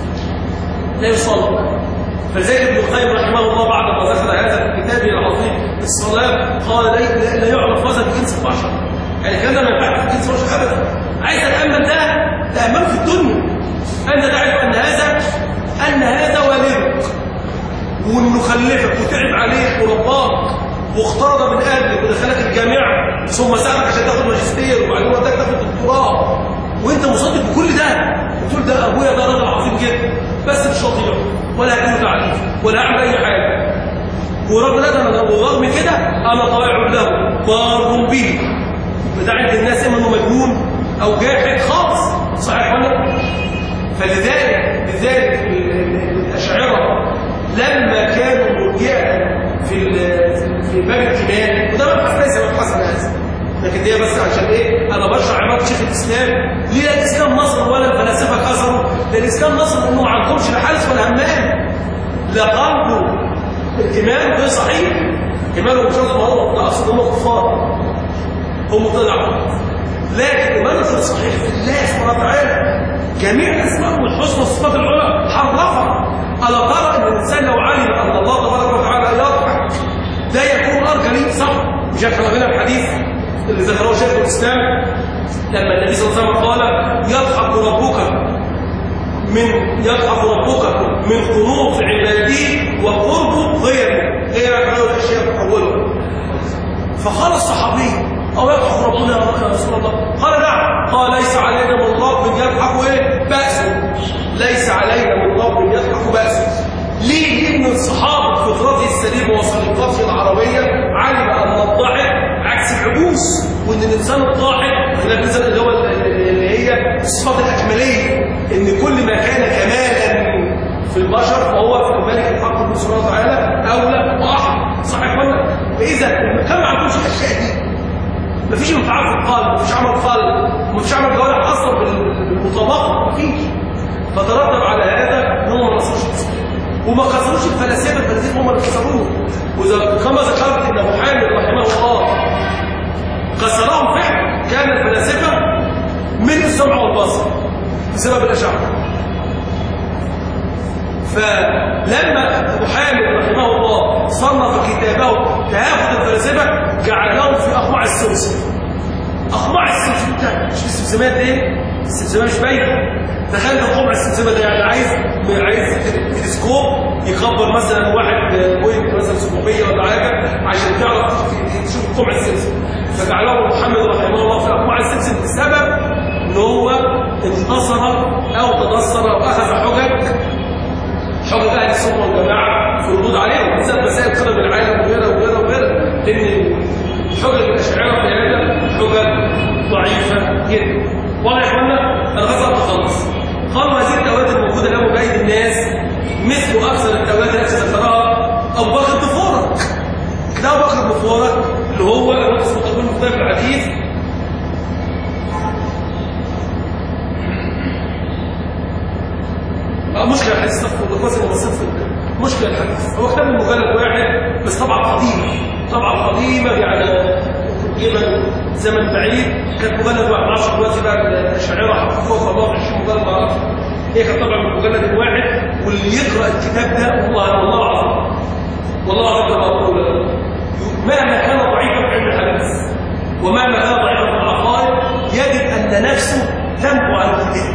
لا يصلي فلذلك ابن القيم رحمه الله بعد ما ذكر هذا في كتابه العظيم الصلاه قال لا, لا, لا يعرف هذا بجنس البشر يعني كان ما ينفعش في جنس البشر ابدا عايز تامل ده تامل في الدنيا انت تعرف ان هذا ان هذا والدك وانه خلفك وتعب عليك ورباك واخترض من اجلك ودخلك الجامعه ثم ساعدك عشان تاخد ماجستير وبعدين وداك تاخد دكتوراه وانت مصدق بكل ده بتقول ده ابويا ده راجل عظيم جدا بس مش شاطر ولا هديله تعليم ولا اعمل اي حاجه ورغم ده ورغم كده انا طائع له بار به ده عند الناس اما انه مجنون او جاحد خالص صحيح ولا فلذلك لذلك ال- ال- الاشاعره لما كانوا مرجئه في ال- في باب الايمان وده مبحث ليس مبحث هذا لكن دي بس عشان ايه انا بشرح عباره شيخ الاسلام ليه لا الاسلام نصر ولا الفلاسفه خسروا ده الاسلام نصر انه ما عندهمش لا حارس ولا همام لا قلبه الايمان غير صحيح ايمانه مش قصد هو ده اصل هم كفار هم طلعوا لكن ايمانه غير صحيح في الله سبحانه وتعالى جميع الاسماء والحسنى والصفات العلى حرفها الا ترى ان الانسان لو علم ان الله تبارك وتعالى يضحك ده يكون ارجى ليه صح مش احنا قلنا الحديث اللي ذكره شيخ الاسلام لما النبي صلى الله عليه وسلم قال يضحك ربك من يضحك ربك من قنوط عباده وقرب غيره غير غير الاشياء تحوله فقال الصحابي او يضحك ربنا يا رسول الله قال نعم قال ليس علينا من رب يضحك ايه باس ليس علينا من رب يضحك باس ليه لان الصحابه فطرته السليمه وسلطته العربيه علم ان الضحك عكس العبوس وان الانسان الضاحك خلاف الانسان اللي هو اللي هي الصفات الاكمليه ان كل ما كان كمالا في البشر فهو في الملك الحق سبحانه وتعالى اولى واحد صحيح ولا فاذا كم ما عندوش الاشياء دي مفيش انفعال في القلب مفيش عمل قلب مفيش عمل جوارح اصلا بال- بالمطابقه مفيش فترتب على هذا ان هم ما نصروش الاسلام وما خسروش الفلاسفه الفلاسفه هم اللي خسروه وإذا كما ذكرت ان ابو حامد رحمه الله خسرهم فعلا كان الفلاسفه من السمع والبصر بسبب الاشاعره فلما ابو حامد رحمه الله صنف كتابه تهافت الفلاسفه جعلهم في اقماع السمسم اقماع السمسم ده مش السمسمات ايه السمسمات مش باينه تخيل قمع السمسمه ده يعني عايز عايز تلسكوب يكبر مثلا واحد بوينت مثلا 700 ولا حاجه عشان تعرف تشوف قمع السمسم فجعله محمد رحمه الله في اقماع السمسم بسبب ان هو انتصر او تنصر او اخذ حجج حجج اهل السنه والجماعه في الردود عليهم بالذات مسائل قدم العالم وغيرها وغيرها وغيرها لان حجج الاشاعره في هذا حجج ضعيفه جدا واضح يا اخوانا الغزل تخلص قالوا هذه التوات الموجوده اليوم بايدي الناس مثل اكثر التوات التي ذكرها ابو بكر بن فورك ده ابو بكر بن فورك اللي هو الرئيس المتقدم في كتاب الحديث آه، مشكلة الحديث تفضل القاسم ومصف مشكلة الحديث هو كتاب مجلد واحد بس طبعا قديم طبعا طبعة قديمة يعني تقريبا زمن بعيد كانت مجلد واحد ما اعرفش دلوقتي بقى الأشاعرة حققوها طبعا 20 مجلد ما اعرفش هي كانت طبعا من المجلد الواحد واللي يقرأ الكتاب ده والله والله العظيم والله العظيم كما أقول مهما كان ضعيفا في علم الحديث ومهما كان ضعيفا في العقائد يجد أن نفسه تنبع عن الكتاب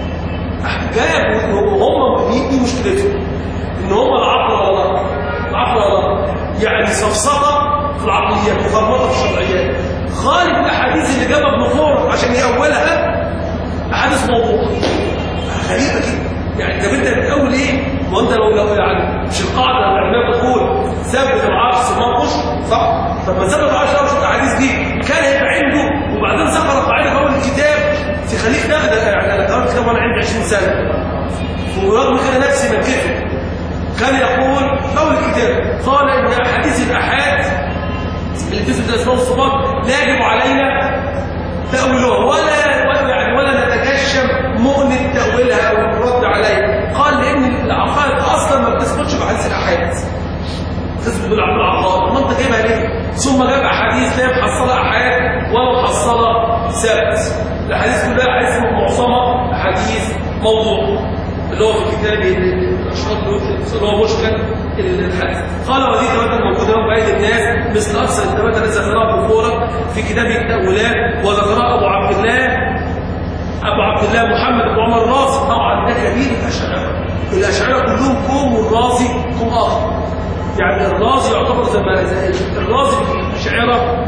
جاب وهم دي, دي مشكلتهم ان هم العقل ولا لا العقل ولا لا يعني سفسطه في العقليات وخربطه في الشرعيات خالف الاحاديث اللي جابها ابن فور عشان يأولها احاديث موضوع غريبه كده يعني طب انت بتقول ايه ما انت لو لو يعني مش القاعده العلميه بتقول ثبت العرش ثم انقش صح طب ما ثبت العرش لو الاحاديث دي كان هيبقى عنده وبعدين ذكر القاعده في اول الكتاب في خليك ناخد يعني انا قرأت كتاب وانا عندي 20 سنه ورغم كده نفسي منكفر كان يقول في اول الكتاب قال ان احاديث الاحاد اللي تثبت الاسماء والصفات لا يجب علينا تاويلها ولا ولا يعني ولا نتجشم مؤنة تاويلها او الرد عليها قال لان العقائد اصلا ما بتثبتش بحديث الاحاد تثبت بالعقائد ما انت جايبها ليه ثم جاب احاديث لا محصله احاد ولا محصله ثبت الاحاديث كلها احاديث معظمه احاديث موضوع اللي هو في كتاب الاشراط اللي هو مشكل الحديث قال وهذه الثبات الموجوده يوم بعيد الناس مثل اكثر الثبات التي ذكرها ابن فورك في كتابه التاويلات وذكرها ابو عبد الله ابو عبد الله محمد بن عمر الرازي طبعا ده كبير الاشاعره الاشاعره كلهم كوم والرازي كوم اخر يعني الرازي يعتبر زي ما الرازي في الاشاعره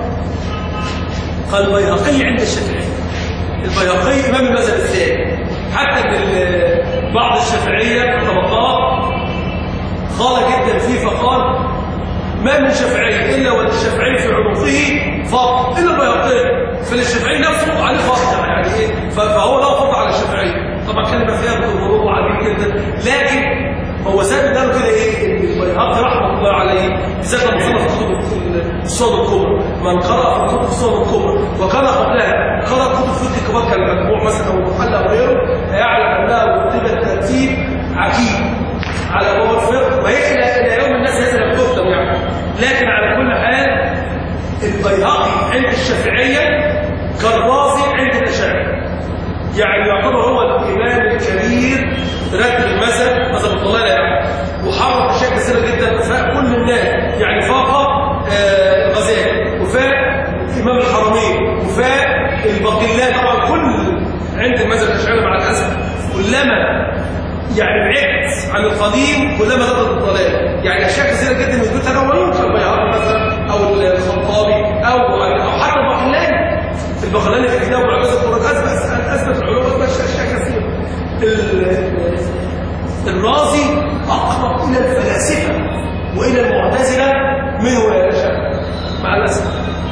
قال البيهقي عند الشافعي البيهقي امام المذهب الثاني حتى من بعض الشافعيه في الطبقات قال جدا فيه فقال ما من شافعي الا وللشافعي في عنقه فضل الا البيهقي فللشافعي نفسه عليه فضل يعني ايه فهو له فضل على الشافعي طبعا كلمه فيها بالغرور وعجيب جدا لكن هو ساب قالوا كده ايه ان البيهقي رحمه الله عليه بالذات لما صنف كتب الصور الكبرى من قرأ في كتب الصور الكبرى وكان قبلها قرأ كتب فقه كبار كالمجموع مثلا او المحلى او غيره هيعلم انها مرتبه ترتيب عجيب على باب الفقه وهي الى الى يوم الناس هذا لم تختم يعني لكن على كل حال البيهقي عند الشافعيه كالرازي عند الاشاعره يعني يعتبر هو الامام الكبير رتب المذهب مذهب الضلاله يعني وحرك اشياء كثيره جدا وفاق كل الناس يعني فاق الغزالي وفاق امام الحرمين وفاق الباقلاني طبعا كل عند المذهب الاشاعره مع الاسف كلما يعني بعدت عن القديم كلما زادت الضلال يعني اشياء كثيره جدا من دول تنوعين كالبيهقي مثلا او الخطابي او او حتى الباقلاني الباقلاني في كتابه معجزه القران اثبت اثبت العلوم اثبت اشياء كثيره الرازي اقرب الى الفلاسفه والى المعتزله منه يا باشا مع الاسف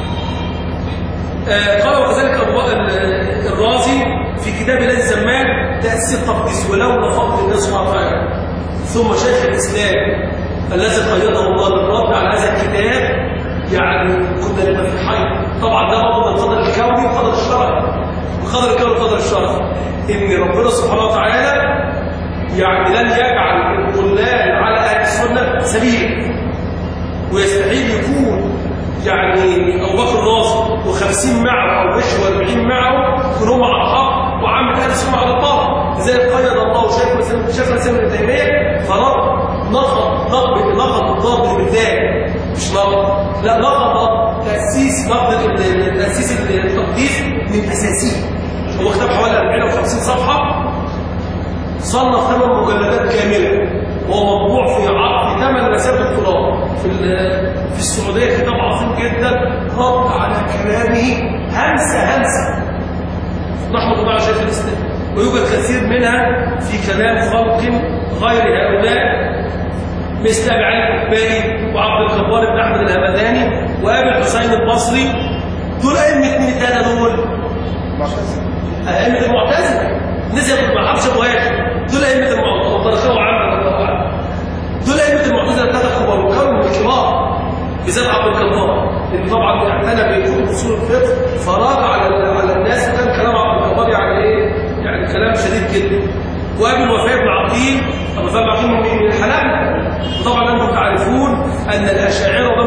آه قال وكذلك الرازي في كتاب الذي سماه تأسيس التقديس ولولا فضل الناس سبحانه وتعالى ثم شيخ الإسلام الذي قيده الله بالرد على هذا الكتاب يعني كنا نبقى في حي طبعا ده برضه من القدر الكوني والقدر الشرعي القدر الكوني والقدر الشرعي ان ربنا سبحانه وتعالى يعني لن يجعل الضلال على اهل السنه سبيل ويستحيل يكون يعني ابو بكر الرازي و50 معه او 40 معه كلهم على الحق وعامل اهل السنه على الباطل لذلك قيد الله شيخ شيخ الاسلام ابن تيميه فرد نقض نقض نقض الضابط بالذات مش نقض لا نقض تاسيس نقض تاسيس التقديس من اساسيه هو كتاب حوالي 40 او 50 صفحه صنف ثمان مجلدات كامله وهو مطبوع في عقد في ثمان مسافه التراب في في السعوديه كتاب عظيم جدا رد على كلامه همسه همسه رحمه الله على شيخ الاسلام ويوجد كثير منها في كلام خلق غير هؤلاء مثل ابي علي الكباري وعبد الجبار بن احمد الهمداني وابي الحسين البصري دول ائمه مين الثلاثه دول؟ ائمه المعتزله نزل ما حبش ابو هاشم دول ائمه المعتزله وطرخوا عنه رضي الله عنه دول ائمه المعتزله الثلاثه كبار وكانوا من الكبار بالذات عبد الجبار اللي طبعا اعتنى بكتب اصول الفقه فراغ على على الناس وكان كلام عبد الجبار يعني ايه؟ يعني كلام شديد جدا وابي الوفاء بن عقيل ابو الوفاء بن عقيل من الحلال وطبعا انتم تعرفون ان الاشاعره وده من قدر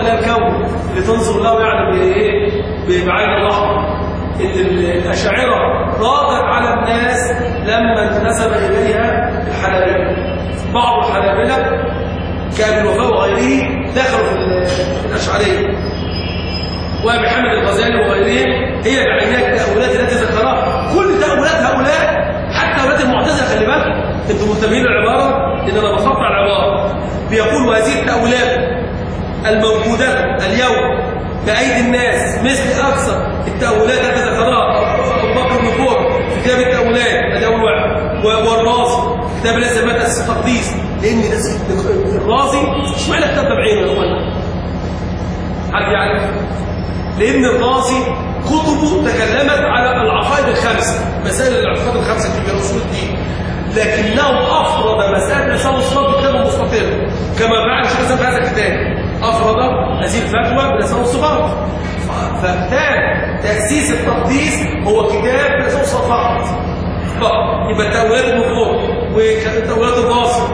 اللي هي الكون اللي تنظر له يعني بايه بعين الاحمر ان الاشاعره ضاغت على الناس لما انتسب اليها الحنابله بعض الحنابله كان الوفاء وغيره دخلوا في الاشعريه ومحمد الغزالي وغيرهم هي بعينها التاويلات التي ذكرها كل تاويلات هؤلاء حتى تاويلات المعتزله خلي بالك انتم منتبهين للعباره لان انا بقطع العباره بيقول وهذه التاويلات الموجوده اليوم بايدي الناس مثل اكثر التاويلات التي ذكرها ابو بكر بن فور في كتاب التاويلات ده اول واحد والرازي كتاب اللي سماه تاسيس التقديس لان الرازي اشمعنى كتاب ده بعينه يا اخوانا حد يعرف لان الرازي كتبه تكلمت على العقائد الخمسه مسائل الاعتقاد الخمسه في اصول الدين لكنه افرد مسائل الاسلام الصلاه بكتابه مستقل كما فعل الشيخ الاسلام في هذا الكتاب افرد هذه الفتوى بالاسلام الصفات فكتاب تاسيس التقديس هو كتاب بالاسلام الصفات فقط يبقى تاويلات النفور وتاويلات الباصر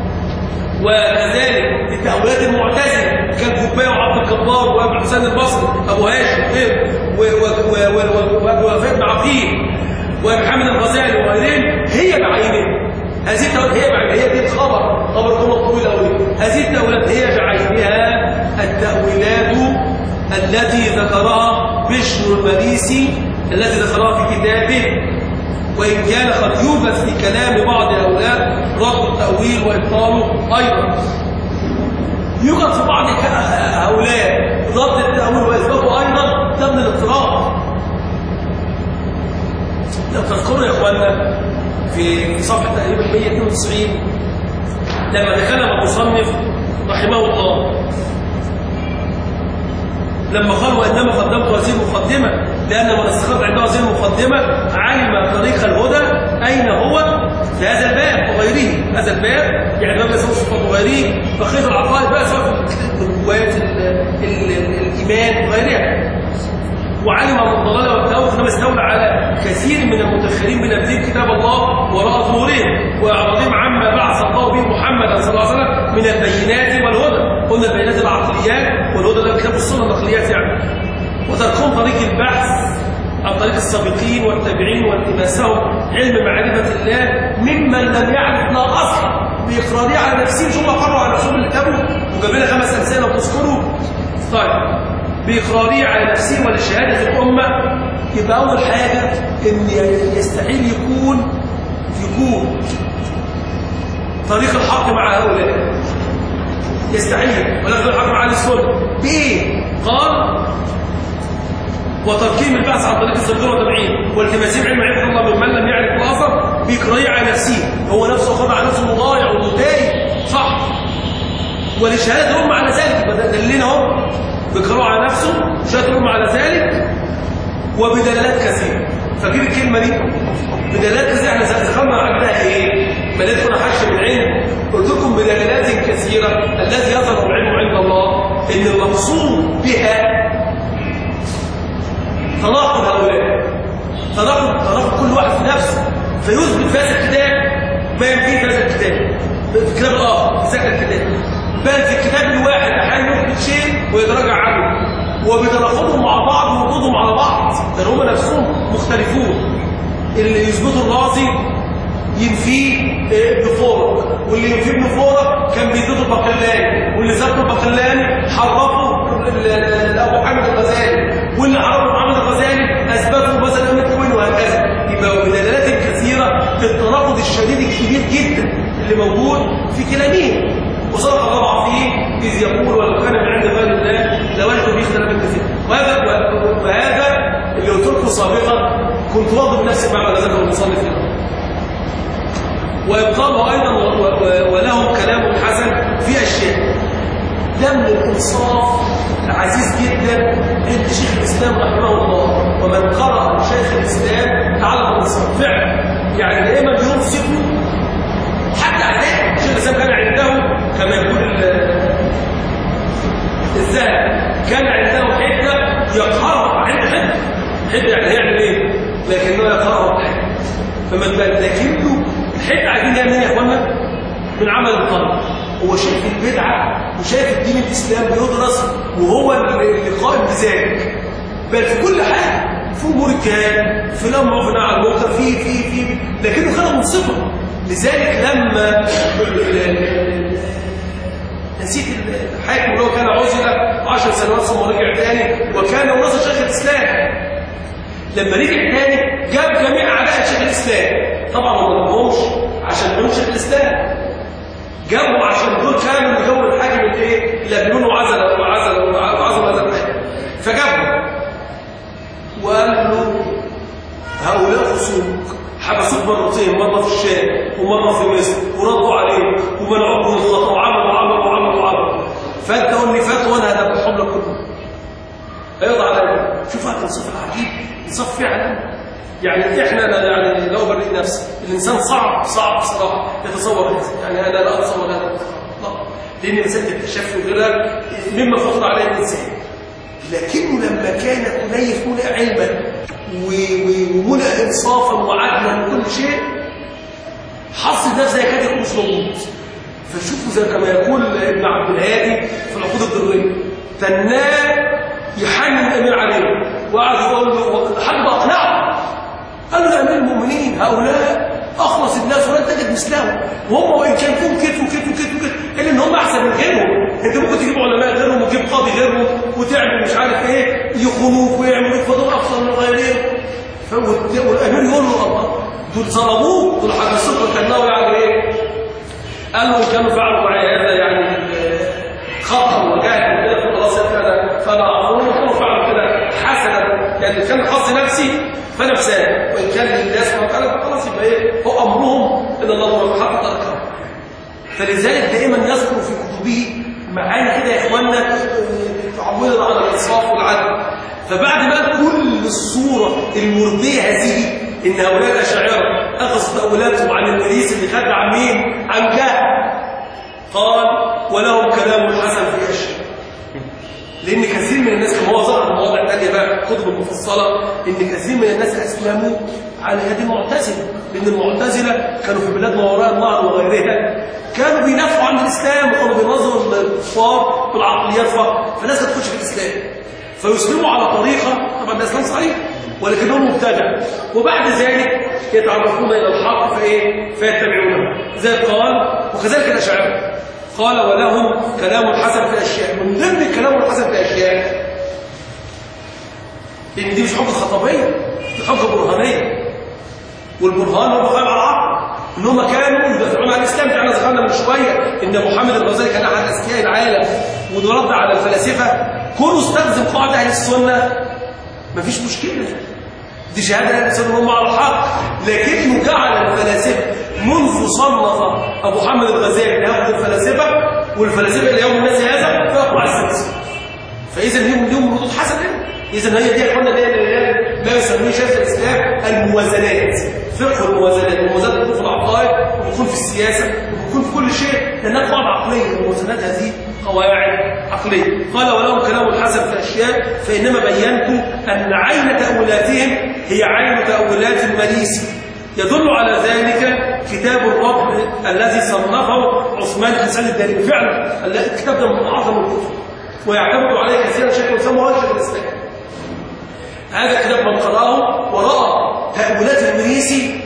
وكذلك التأويلات المعتزلة كالجباء وعبد الجبار وابو حسين البصري ابو هاشم وابو وفاء بن عقيل ومحمد الغزالي وغيرهم هي بعينها هذه التأويلات هي بعينها هي دي الخبر خبر كله طويل قوي هذه التأويلات هي بعينها التأويلات التي ذكرها بشر المريسي التي ذكرها في كتابه وإن كان قد يوجد في كلام بعض هؤلاء رد التأويل وإبطاله أيضا يوجد في بعض هؤلاء رد التأويل وإثباته أيضا ده من الاضطراب لو تذكروا يا إخواننا في صفحة تقريبا 192 لما تكلم المصنف رحمه الله لما قال وإنما قدمت هذه المقدمة لأن من استخدم عنده هذه المقدمة علم طريق الهدى أين هو في هذا الباب وغيره هذا الباب يعني باب يسوي الصفات وغيره بقية العقائد بقى سواء في الروايات الإيمان وغيرها وعلم من الضلال والتهاوت انما استولى على كثير من المتاخرين من تبديل كتاب الله وراء ظهورهم واعراضهم عما بعث الله به محمدا صلى الله عليه وسلم من البينات والهدى قلنا البينات العقليات والهدى ده كتاب السنه النقليات يعني وتركهم طريق البحث عن طريق السابقين والتابعين والتماسهم علم معرفه الله ممن لم يعرف لا اصل باقراره على نفسهم ثم قرروا على نفسهم اللي كتبوا وجاب لنا خمس امثله لو تذكروا طيب بإقراره على نفسه ولشهادة الأمة يبقى أول حاجة إن يستحيل يكون يكون طريق الحق مع هؤلاء يستحيل ولا طريق الحق مع أهل السنة بإيه؟ قال وتركيم البحث عن طريق الصدور والتبعين والتماسيم علم عرف الله ممن لم يعرف الأثر بإقراره على نفسه هو نفسه خضع نفسه مضايع ومتاي صح ولشهادة الأمة على ذلك دلنا اهو بيقرأوا على نفسه شهادة الأمة على ذلك وبدلالات كثيرة فاكر الكلمة دي بدلالات كثيرة احنا دخلنا عندها ايه مليت هنا حش من علم قلت لكم بدلالات كثيرة الذي يظهر العلم عند الله ان المقصود بها تناقض هؤلاء تناقض تناقض كل واحد في نفسه فيثبت في هذا الكتاب ما ينفيه في هذا الكتاب في الكتاب الاخر في ذاك الكتاب بل في الكتاب الواحد احيانا يثبت شيء ويتراجع عنه وبتناقضهم مع بعض ووجودهم على بعض لان هم نفسهم مختلفون اللي يثبته الرازي ينفيه ابن فورك واللي ينفيه ابن فورك كان بيثبته البقلاني واللي ثبته البقلاني حرفه ابو حامد الغزالي واللي حرفه محمد الغزالي اثبته مثلا ابن كوين وهكذا يبقى بدلالات كثيره في التناقض الشديد الكبير جدا اللي موجود في كلامهم وصدق الله فيه إذ يقول ولو كان من عند غير الله لوجدوا فيه اختلافا كثيرا وهذا وهذا اللي قلت لكم سابقا كنت واضح بنفسي مع ما ذكر المصنف هنا ويبقى ايضا وله كلام حسن في اشياء ده من الانصاف العزيز جدا عند شيخ الاسلام رحمه الله ومن قرأ شيخ الاسلام تعلم الانصاف فعلا يعني دائما ينصف حتى عليه شيخ الاسلام كان عنده كما يقول الذهب كان عنده حته يقهرها عنده حته حته يعني هيعمل ايه لكنه يقهرها بحته فما لكنه الحته عايزين منين يا اخوانا من عمل القلب هو شايف البدعة وشايف الدين الإسلام بيدرس وهو اللي قائم بذلك بل في كل حاجة في أمور الكلام في الأمر وفي على المنكر في في في لكنه خلق من صفة لذلك لما نسيت الحاكم اللي هو كان عزل 10 سنوات ثم رجع تاني وكان مناصر شيخ الإسلام لما رجع تاني جاب جميع أعداء شيخ الإسلام طبعا ما جابهمش عشان دول شيخ الإسلام جابهم عشان دول كانوا اللي جابوا الحاكم اللي ايه لبنون وعزل وعزل وعزل هذا الحاكم فجابهم وقال له هؤلاء خصومك حبسوك مرتين مرة في الشام ومرة في مصر وردوا عليك ومنعوك من الخطأ وعملوا وعملوا وعملوا وعملوا فانت قول لي فات وانا هدبحهم لك كلهم ايضا على شوف هذا الانصاف العجيب انصاف فعلا يعني احنا يعني لو بريت نفسي الانسان صعب صعب صراحه يتصور هذا يعني انا لا اتصور هذا لا لان مساله التشفي وغيرها مما فرض عليه الانسان لكنه لما كان أليف منى علما ومنى إنصافا وعدلا وكل شيء حصل نفسه يكاد يكون مش موجود فشوفوا زي كما يقول ابن عبد الهادي في العقود الدرية فالنار يحنن الأمير عليه وقعد يقول له لحد ما أقنعه قال له يا أمير المؤمنين هؤلاء أخلص الناس ولن تجد مثلهم وهم وإن كان فيهم كتف وكتف وكتف وكتف إلا إن هم أحسن من غيرهم أنت ممكن تجيب علماء غيرهم وتجيب قاضي غيرهم وتعمل مش عارف إيه يخونوك ويعملوك فدول أفضل من غيرهم والأمير يقول له الله دول ظلموك دول حبسوك وكانوا يعني إيه قال له كانوا فعلوا معي هذا يعني خطأ وجاهل كده خلاص كده فأنا أقول كانوا فعلوا كده حسنا يعني كان قصدي نفسي فانا بسال وان كان لله سبحانه وتعالى خلاص يبقى ايه هو امرهم ان الله حق تركهم فلذلك دائما يذكر في كتبه معانا كده يا اخواننا تعودنا على الانصاف والعدل فبعد ما كل الصوره المرضيه هذه ان هؤلاء الاشاعره اخذوا تاولاتهم عن المريس اللي خد عن مين؟ عن جهل قال ولهم كلام حسن في اشياء لان كثير من الناس كما هو ظهر مواضع ثانيه بقى كتب المفصله ان كثير من الناس اسلموا على يد المعتزله لان المعتزله كانوا في بلاد ما وراء النهر وغيرها كانوا بينافعوا عن الاسلام وكانوا بينظروا للكفار بالعقليات فالناس كانت تخش في الاسلام فيسلموا على طريقه طبعا الاسلام صحيح ولكنهم مبتدع وبعد ذلك يتعرفون الى الحق فايه فيتبعونه زي قال وكذلك الاشاعره قال ولهم كلام حسن في أشياء من ضمن الكلام الحسن في أشياء لأن دي مش حجة خطبية دي حجة برهانية والبرهان هو قائم على العقل ان هم كانوا يدافعون عن الاسلام احنا ذكرنا من شويه ان محمد الغزالي كان احد اذكياء العالم ورد على الفلاسفه كونوا استخدم قاعده اهل السنه مفيش مشكله دي شهاده اهل السنه هم على الحق لكنه جعل الفلاسفه منذ صنف ابو محمد الغزالي ياخذ الفلاسفه والفلاسفه الى يوم الناس هذا فيقع السدس فاذا ليهم ليهم ردود حسنه اذا هي دي يا اخوانا ما يسميه شيخ الاسلام الموازنات فقه الموازنات الموازنات بتكون في العقائد وبتكون في السياسه وبتكون في كل شيء لانها قواعد عقليه الموازنات هذه قواعد عقليه قال ولهم كلام الحسن في اشياء فانما بينت ان عين تاولاتهم هي عين تاولات المريسي يدل على ذلك كتاب الرب الذي صنفه عثمان حسين الدارمي فعلا الكتاب ده من اعظم الكتب ويعتمد عليه كثيرا شيخ الاسلام وهو شيخ الاسلام هذا الكتاب من قراه وراى تاويلات المريسي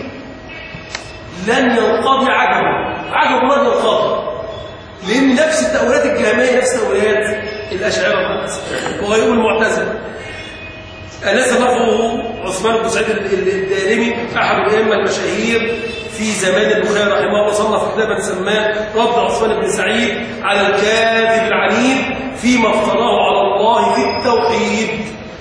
لن ينقضي عجبه عجب لن ينقضي لان نفس التاويلات الجهميه نفس تاويلات الاشاعره وغيره المعتزله الذي صنفه عثمان بن سعيد الدارمي احد الائمه المشاهير في زمان البخاري رحمه الله صنف كتابا سماه رد عثمان بن سعيد على الكاذب العنيد فيما افتراه على الله في التوحيد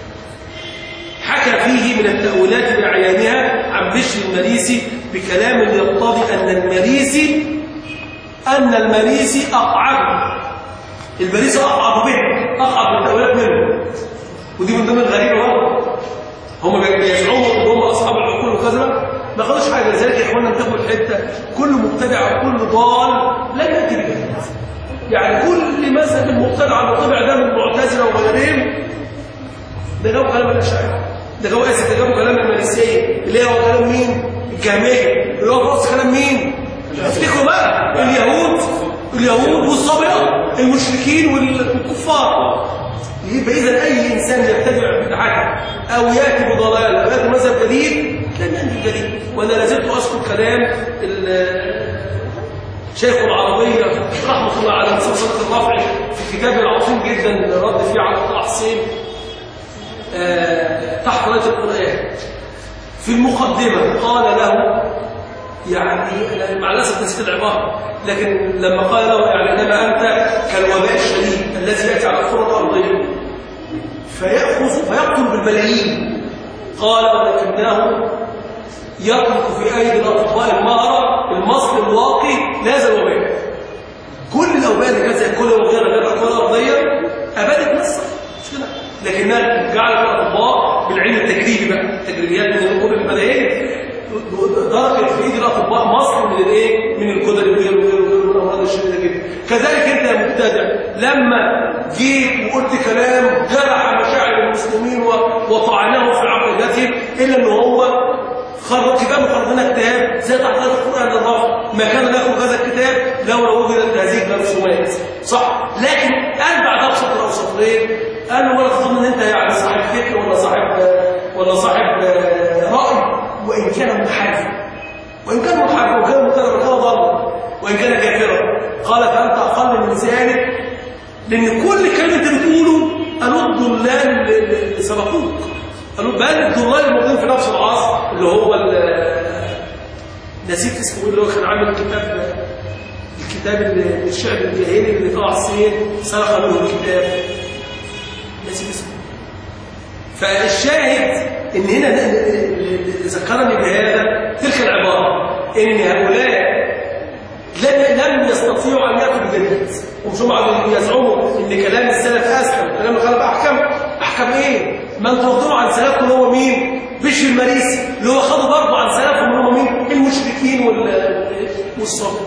حكى فيه من التأويلات بعيانها عن بشر المريسي بكلام يقتضي أن المريسي أن المريسي أقعد المريسي أقعد به أقعد من التأويلات منه ودي من ضمن الغريبة اهو هم بيزعموا ان هم اصحاب العقول وكذا ما خدوش حاجه لذلك يا اخوانا انتبهوا الحته كل مبتدع وكل ضال لن ياتي بجهل يعني كل مذهب المبتدع المطبع ده من المعتزله وغيرهم ده جابوا كلام الاشاعره ده جابوا اسف ده جابوا كلام الماليسيه اللي هو كلام مين؟ الجهميه اللي هو في كلام مين؟ افتكروا بقى اليهود اليهود والصابئة المشركين والكفار يبقى إذا أي إنسان يتبع بدعته أو يأتي بضلالة أو يأتي مذهب جديد لن يأتي جديد وأنا لازلت أذكر كلام ال- شيخ العربية رحمة الله على مسلسلة الرفع في كتابه العظيم جدا رد فيه على طه حسين آه، تحت راية القرآن في المقدمة قال له يعني أنا مع الأسف نسيت العبارة لكن لما قال له يعني إنما أنت كالوباء الشديد الذي يأتي على الكرة الأرضية فيأخذ فيقتل بالملايين قال ولكنه يطلق في أيدي الأطباء المهرة المصل الواقي لا يزال وباء كل الأوباء اللي كانت زي كل وغيرها كانت الكرة الأرضية أبادت مصر مش كده لكنها جعلت الأطباء بالعلم التجريبي بقى تجريبيات من الأمور الملايين درجت في ايد الاطباء مصر من الايه من الجدل وغيره وغيره وغيره والامراض الشديده جدا كذلك انت يا مبتدع لما جيت وقلت كلام جرح مشاعر المسلمين و- وطعنهم في عقيدتهم الا ان هو خرج كتاب وخرج لنا كتاب زي تحت القران الرفع ما كان له هذا الكتاب لولا وجدت هذه المرسومات صح لكن قال بعد ابسط او سطرين قال له ولا تظن ان انت يعني صاحب فكر ولا صاحب ولا صاحب آه، راي وان كان منحرفا وان كان منحرفا وكان مبتدع وكان ضال وان كان كافرا قال فانت اقل من ذلك لان كل كلمه انت بتقوله قالوا الضلال اللي- اللي سبقوك قالوا بل الضلال الموجودين في نفس العصر اللي هو ال- نسيت اسمه إيه اللي هو كان عامل كتاب الكتاب اللي- الشعر الجاهلي اللي طلع الصين سرق منه الكتاب نسيت اسمه فالشاهد ان هنا ن- ن- ن- ذكرني بهذا تلك العباره ان هؤلاء لم لم يستطيعوا ان ياتوا بجديد ومش هم عم يزعموا ان كلام السلف اسلم كلام الخلف احكم احكم ايه؟ من ترضوا عن سلفهم هو مين؟ بشر المريسي اللي هو خدوا برضه عن سلفهم هم مين؟ المشركين وال والصبر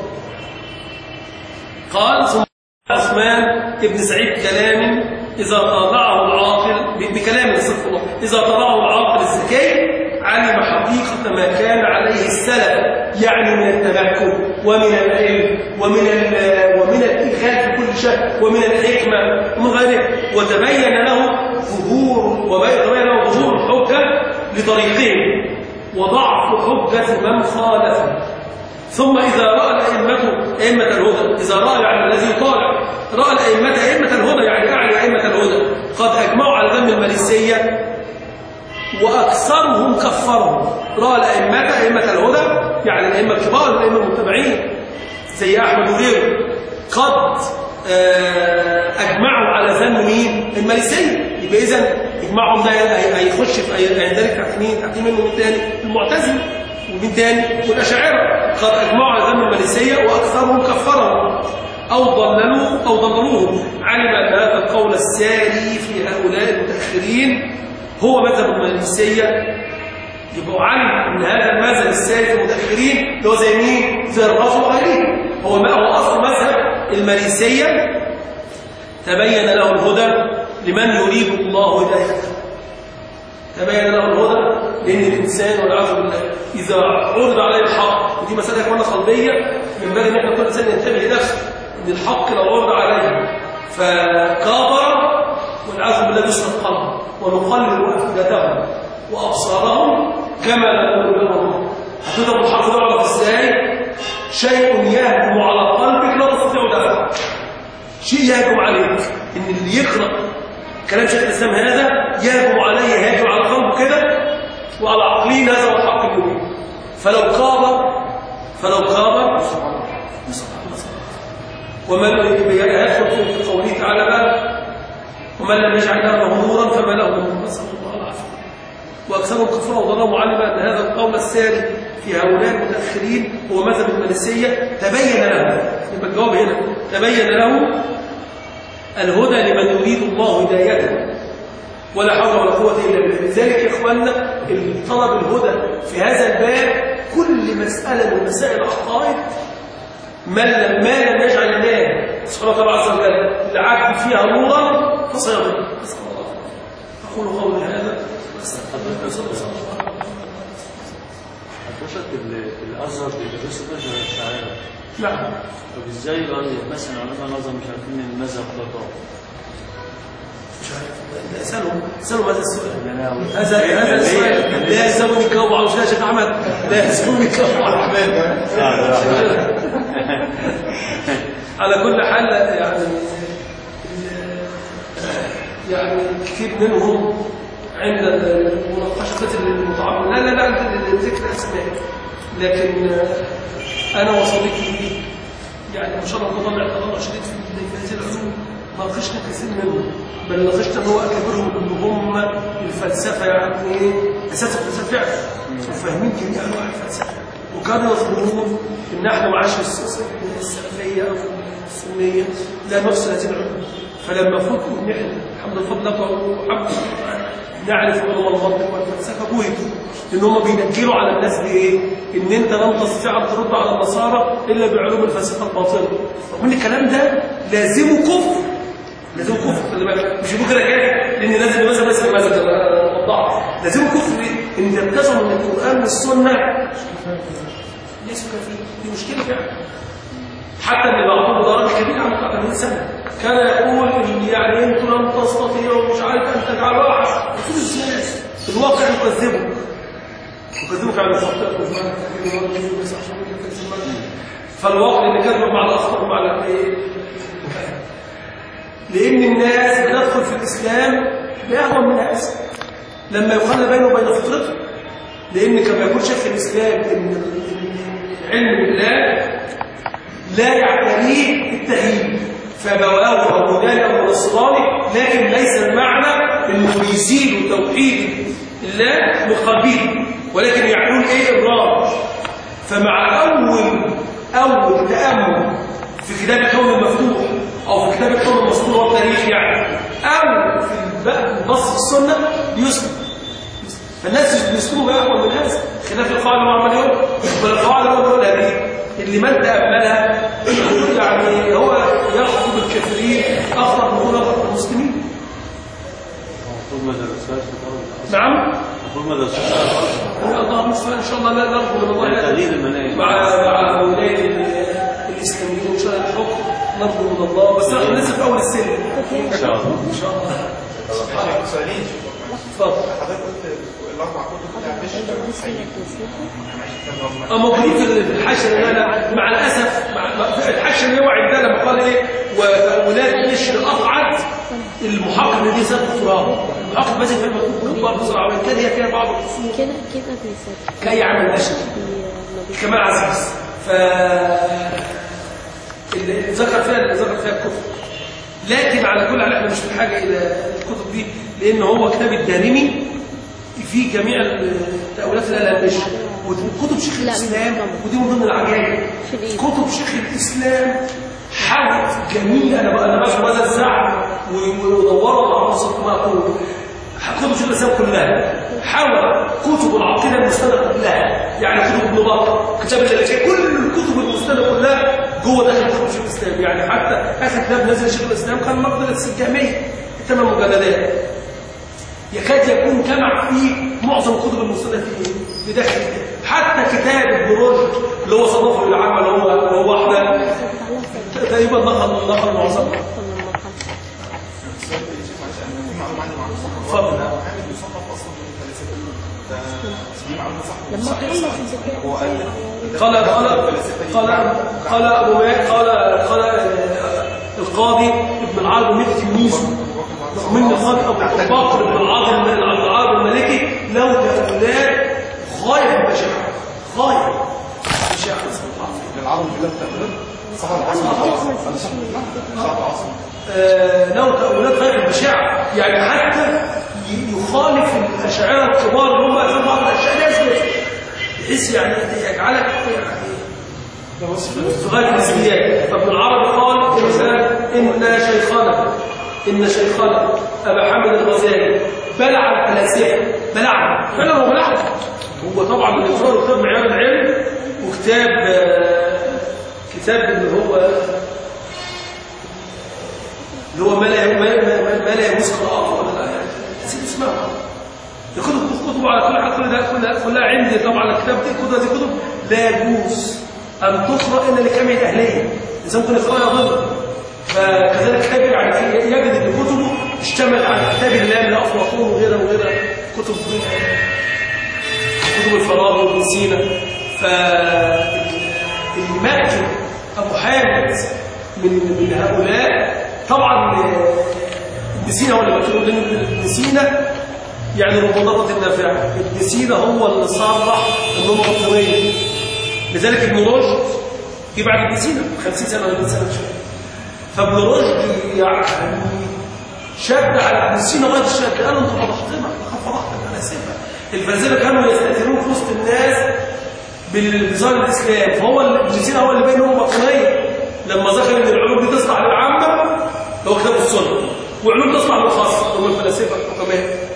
قال ثم عثمان ابن سعيد كلام إذا طالعه العاقل ب- بكلام صدق الله إذا طالعه العاقل الذكي علم حقيقة ما كان عليه السلف يعني من التمكن ومن العلم ومن ال- ومن الإخال في كل شيء ومن الحكمة ومن غيره وتبين له ظهور وتبين له ظهور الحجة لطريقين وضعف حجة من خالفه ثم إذا رأى الأئمة أئمة الهدى إذا رأى يعني الذي يطالع رأى الأئمة أئمة الهدى يعني أعني أئمة الهدى قد أجمعوا على ذم الماليسية وأكثرهم كفرهم رأى الأئمة أئمة الهدى يعني الأئمة الكبار الأئمة المتبعين زي أحمد وغيره قد آه، أجمعوا على ذم مين؟ الماليسية يبقى إذا إجماعهم ده هي- هيخش في هي- هيندرج تحت مين؟ تحت مين ومين تاني؟ المعتزلة ومين تاني؟ والأشاعرة قد أجمعوا على ذم الماليسية وأكثرهم كفرهم أو ضللوا أو ضللوهم علم أن هذا القول الساري في هؤلاء المتأخرين هو مذهب الماليسية يبقوا علم ان هذا المذهب السائد في المتاخرين اللي هو زي مين؟ زي الرافض وغيره هو ما هو اصل مذهب الماريسيه تبين له الهدى لمن يريد الله هدايته تبين له الهدى لان الانسان والعياذ بالله اذا عرض عليه الحق ودي مساله كمان قلبيه ينبغي ان احنا كل انسان ينتبه لنفسه ان الحق لو عرض عليه فكابر والعياذ بالله يسرق قلبه ونقلل افئدتهم وابصارهم كما نقول لهم هتضرب الحق تعرف ازاي شيء يهجم على قلبك لا تستطيع دفعه شيء يهجم عليك ان اللي يقرا كلام شيخ الاسلام هذا يهجم عليه يهجم على قلبه كده وعلى عقلين هذا هو الحق المبين فلو قاب فلو قاب ومن يدخل في قوله تعالى بقى ومن لم يجعل له نورا فما له من نصر الله العافيه واكثرهم كفروا وضلوا علم ان هذا القول الساري في هؤلاء المتاخرين هو مذهب الماليسيه تبين له يبقى الجواب هنا تبين له الهدى لمن يريد الله هدايته ولا حول ولا قوه الا بالله لذلك يا اخواننا طلب الهدى في هذا الباب كل مساله من مسائل العقائد من لم ما لم يجعل الله سبحانه وتعالى عز وجل لعبد فيها نورا فسيضل نسال الله اقول قولي هذا واستغفر الله صلى الله عليه وسلم حضرتك ال- الازهر بيدرسوا ده الشاعره نعم طب ازاي بقى مثلا علماء نظر مش عارفين ان المذهب ده ضعف مش عارف اسالهم اسالهم هذا السؤال يعني أنا- هذا هذا السؤال لا يلزمني يكوع على يا شيخ احمد لا يلزمني يكوع على الرحمن على كل حال يعني يعني كثير منهم عند المناقشات المتعامل لا لا لا عند ذكر اسماء لكن انا وصديقي يعني ما شاء الله متطلع تطلع شديد في هذه العلوم ناقشنا كثير منهم بل ناقشنا ان هو اكبرهم ان هم الفلسفه يعني ايه اساس الفلسفه فعلا وفاهمين جميع انواع الفلسفه وكانوا يظنون ان احنا معاش السلفيه او السنيه لا نفصل هذه العلوم فلما فكوا ان احنا الحمد لله فضل الله الحمد لله نعرف علوم المنطق والفلسفه بوهدوا لان هم بينجلوا على الناس بايه؟ ان انت لن تستطيع ان ترد على النصارى الا بعلوم الفلسفه الباطنه رغم ان الكلام ده لازمه كفر لازم كفر خلي بالك مش يقول كده كده لان لازم مثلا مثلا مثلا وضحت لازم كفر ان تبتسم من القران والسنه ليسوا كافرين دي مشكله فعلا حتى اللي بعضهم درجه كبيره عن 80 سنه كان يقول ان يعني انتم لن تستطيعوا مش عارف ان تجعلوا احد قلت له ازاي الواقع يكذبك يكذبك على الخطأ فالواقع اللي كذب مع الاخطاء مع الايه لأن الناس بتدخل في الإسلام بأهون من الناس لما يقارن بينه وبين فطرته لأن كما يقول شيخ الإسلام إن علم الله لا يعتريه التهيئ فبواه أو هلال أو نصراني لكن ليس المعنى إنه بيزيد توحيد الله من قلبه ولكن يعلون إيه إبراج فمع أول أول تأمل في كتاب الكون المفتوح او في كتاب الكون المسطور والتاريخ يعني او في نص السنه يسلم فالناس بيسلموا بقى اقوى من هذا خلاف القاعده مع من يوم والقاعده اللي هو هذه اللي من تاملها يعني هو يخطب الكافرين اخطر من هو يخطب المسلمين المفروض ما درسهاش في الأرض. نعم المفروض ما درسهاش الله المستعان ان شاء الله لا نرجو من الله تقليد المناهج. مع مع ولايه الاسلاميين وان شاء الله الحكم نرجو من الله بس احنا لسه في اول السن ان شاء الله ان شاء الله سؤالين اتفضل حضرتك قلت الاربع كتب بتاع مش اه موجودين في في الحاشيه اللي انا مع الاسف مع مع- في الحاشيه اللي هو عندنا لما قال ايه وولاد نشر اقعد المحقق اللي دي سد تراب المحقق ماسك في المكتوب برضه بسرعه وان كان هي فيها بعض القصور كده كده بيسد كي يعمل نشر بي- كمال عزيز ف اللي ذكر فيها اللي ذكر فيها الكتب لكن على كل حال احنا مش في حاجه الى الكتب دي لان هو كتاب الدارمي فيه جميع التاويلات اللي قالها البشر وكتب شيخ لا، الاسلام طبعا. ودي من ضمن العجائب في الإيد. كتب شيخ الاسلام حاولت جميع انا بقى انا بشر هذا الزعم ودوروا على وسط ما اقول كتب شيخ الاسلام كلها حول كتب العقيده المسنده كلها يعني كتب ابن بطه كتاب الالفيه كل الكتب المسنده كلها جوه داخل كتب شيخ الاسلام يعني حتى اخر كتاب نزل شيخ الاسلام كان مقدره الجامعيه ثمان مجلدات يكاد يكون جمع فيه معظم الكتب المسنده في في داخل الكتاب. حتى كتاب ابن رشد اللي هو صنفه للعامه اللي هو اللي هو واحده تقريبا نقل نقل معظمها السؤال اللي شيخ معلش انا في معلومه عندي مع المصنف اتفضل. عامل بيصنف اصلا من الفلاسفه ده دي معلومه صح ولا لما صح؟ خلص الذكاء هو الف قال قال قال قال ابو مالك قال قال آه، القاضي ابن العرب ملك تلميذه من القاضي ابو بكر بن العاصم بن عبد العرب المالكي له اولاد غايه البشاعه غايه البشاعه نسال الله العافيه العرب بالله التأمين صح العصر انا صح صح العصر آه، له تأويلات غير البشاعة يعني حتى ي- يخالف الأشاعرة الكبار اللي هم في بعض الأشياء يثبت بحيث يعني يجعلك يعني في غاية النسبيات فابن العربي قال مثلا إن شيخنا إن شيخنا أبا حامد الغزالي بلع الفلاسفة بلعهم فعلا هو بلعهم هو طبعا من إقرار كتاب معيار العلم وكتاب آه، كتاب اللي هو اللي هو ما لا ما, ما, ما, ما لا يجوز قراءته ولا لا يعني نسيت اسمها الكتب كتب على كل حال كل ده كلها كلها عندي طبعا الكتاب دي كتب دي كتب لا يجوز أن تقرأ إلا لكامل الأهلية الإنسان ممكن يقرأها يضل فكذلك كتاب يعني يجد أن كتبه اشتمل على كتاب الله من أفلاطون وغيرها وغيرها كتب كتب الفراغ وابن سينا فالمأكل أبو حامد من من هؤلاء طبعا ابن سينا هو اللي مكتوب لأن ابن سينا يعني المضادة النافعة ابن سينا هو اللي صرح انهم باطنيه لذلك ابن رشد جه بعد ابن سينا 50 سنة ولا 100 سنة شوية فابن رشد يعني شد على ابن سينا غاية الشد قال له انت فضحتنا لقد فضحت الفلاسفة الفلاسفة كانوا يستأثرون في وسط الناس بالنظام الإسلام فهو اللي- ابن سينا هو اللي بين انهم باطنيه لما ذكر ان العلوم دي تصلح للعامة هو كتاب السنة وعلوم تصلح للخاصة هم الفلاسفة الحكماء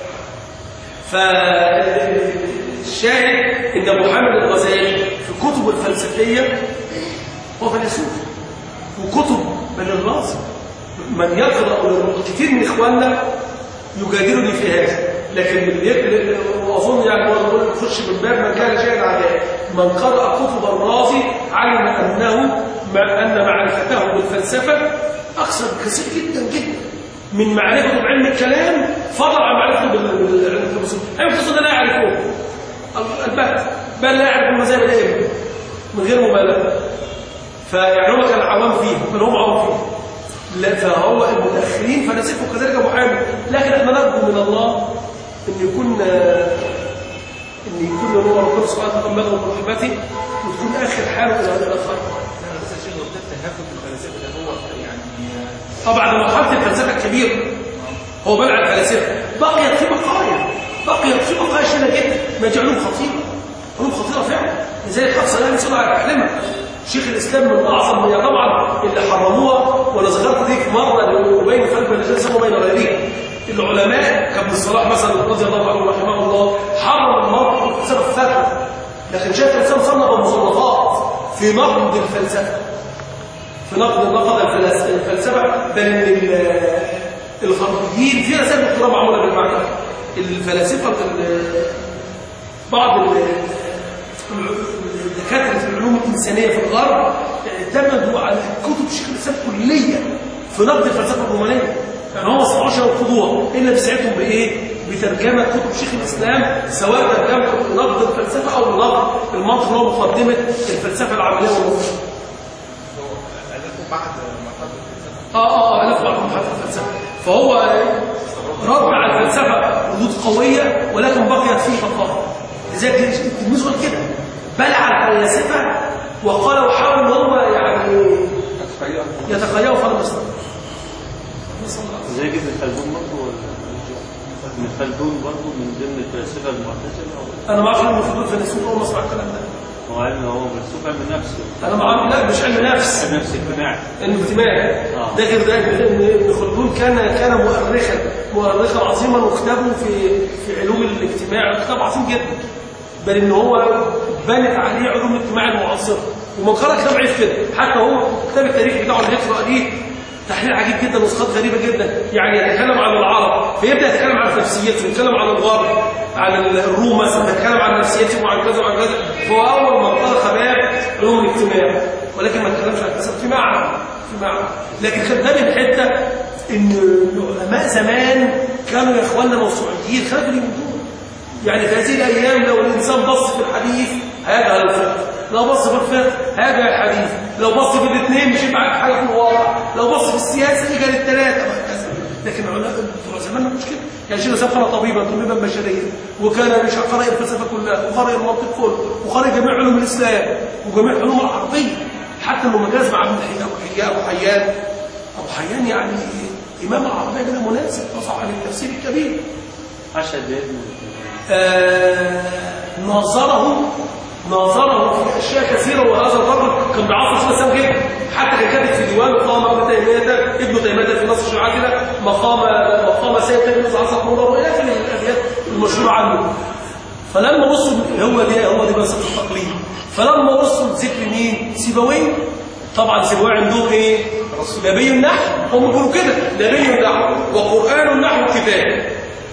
فالشاهد ان ابو حامد الغزالي في كتبه الفلسفيه هو فيلسوف وكتب بل الراس من يقرا كثير من اخواننا يجادلني في هذا لكن اللي يقرا واظن يعني هو بيقول يخش من باب من كان شيئا عداء من قرا كتب الرازي علم انه مع ان معرفته بالفلسفه اكثر بكثير جدا جدا من معرفته بعلم الكلام فضل عن معرفته بال- بالعلم الفلسفي اي القصه ده لا يعرفه البت بل لا يعرف المذاهب الائمه من غير مبالغه فيعني هم كانوا عوام فيه بل هم عوام فيه لا فهو المتاخرين فلاسفه كذلك ابو حامد لكن احنا نرجو من الله ان يكون ان يكون له ربنا سبحانه وتعالى تغمده برحمته وتكون اخر حاله الى هذا الاخر بس يا شيخ لو ده التهافت الفلاسفه ده هو يعني طبعا ده مرحله الفلسفه الكبيره هو بلع الفلاسفه بقيت في بقايا بقيت في بقايا شديده جدا ما دي علوم خطيره علوم خطيره فعلا لذلك قد صلاه صلى على احلامك شيخ الاسلام من اعظم هي طبعا اللي حرموها وانا ذكرت دي في مره وبين الفرق بين الجنس وبين غيره العلماء كابن الصلاح مثلا رضي الله عنه رحمه الله حرم المرء بسبب فتوى لكن شيخ الاسلام صنف مصنفات في نقد الفلسفه في نقد نقد الفلس- الفلسفه بل ان ال- الغربيين في رسائل دكتوراه معموله بالمعنى ده. الفلاسفه ال- بعض ال- دكاتره العلوم الانسانيه في الغرب اعتمدوا على كتب شيخ الاسلام كليا في نقد الفلسفه الرومانيه يعني هم ما استطاعوش يرفضوها الا بساعتهم بايه؟ بترجمه كتب شيخ الاسلام سواء ترجمه نقد الفلسفه او نقد المنطق اللي هو مقدمه الفلسفه العمليه والنظريه ألفوا بعد مرحله الفلسفه اه اه اه لا بعض محاضرة الفلسفة فهو رد على الفلسفة ردود قوية ولكن بقيت فيه بقاء لذلك التلميذ قال كده بلع الفلسفة وقال وحاول ان هم يعني يتخيروا فلم يستطيعوا زي ابن خلدون برضه ولا ابن خلدون برضه من ضمن الفلاسفه المعتزله ولا انا ما اعرفش ان الخطوط فيلسوف اول ما اسمع الكلام ده هو علم هو فلسفه علم نفس انا ما اعرف لا مش علم نفس نفس اجتماعي انه اجتماعي آه. ده غير ده ابن ابن خلدون كان كان مؤرخا مؤرخا عظيما وكتابه في في علوم الاجتماع كتاب عظيم جدا بل ان هو بنت عليه علوم الاجتماع المعاصره ومن قرأ كتاب عيب كده حتى هو كتاب التاريخ بتاعه اللي يقرأ ليه تحليل عجيب جدا نسخات غريبه جدا يعني يتكلم عن العرب فيبدا يتكلم عن نفسيتهم يتكلم عن الغرب عن الروم مثلا يتكلم عن نفسيتهم وعن كذا وعن كذا فهو اول ما انطلق باب علوم الاجتماع ولكن ما اتكلمش عن الفلسفه في معنى في معنى لكن خد بالي من حته ان العلماء زمان كانوا يا اخواننا موسوعيين خدوا اليوم دول يعني في هذه الايام لو الانسان بص في الحديث هيجهل الفقه لو بص في الفقه هيجهل الحديث لو بص في الاثنين مش يبقى عارف حاجه في الواقع لو بص في السياسه يجهل الثلاثه وهكذا لكن العلماء بتوع زمان مش كده كان شيخ الاسلام قرأ طبيبا طبيبا بشريا وكان مش قرأ الفلسفه كلها وقرأ المنطق كله وقرأ جميع علوم الاسلام وجميع علوم العربيه حتى انه مجاز مع ابن حيان ابو حيان ابو حيان ابو حيان يعني امام العربيه كده مناسب وصاحب التفسير الكبير عشان ده ابن آه، ناظره ناظره في اشياء كثيره وهذا الرجل كان بيعرف شيخ الاسلام جدا حتى كان كاتب في ديوان مقام ابن تيميه ابن تيميه في نص الشيوعيه كده مقام مقام سيد تيميه عصر نور والى اخر الابيات المشهوره عنه فلما وصل هو دي هو دي بس التقليد فلما وصل ذكر مين سيبويه طبعا سيبويه عندهم ايه نبي النحو هم بيقولوا كده نبي النحو وقران النحو كتاب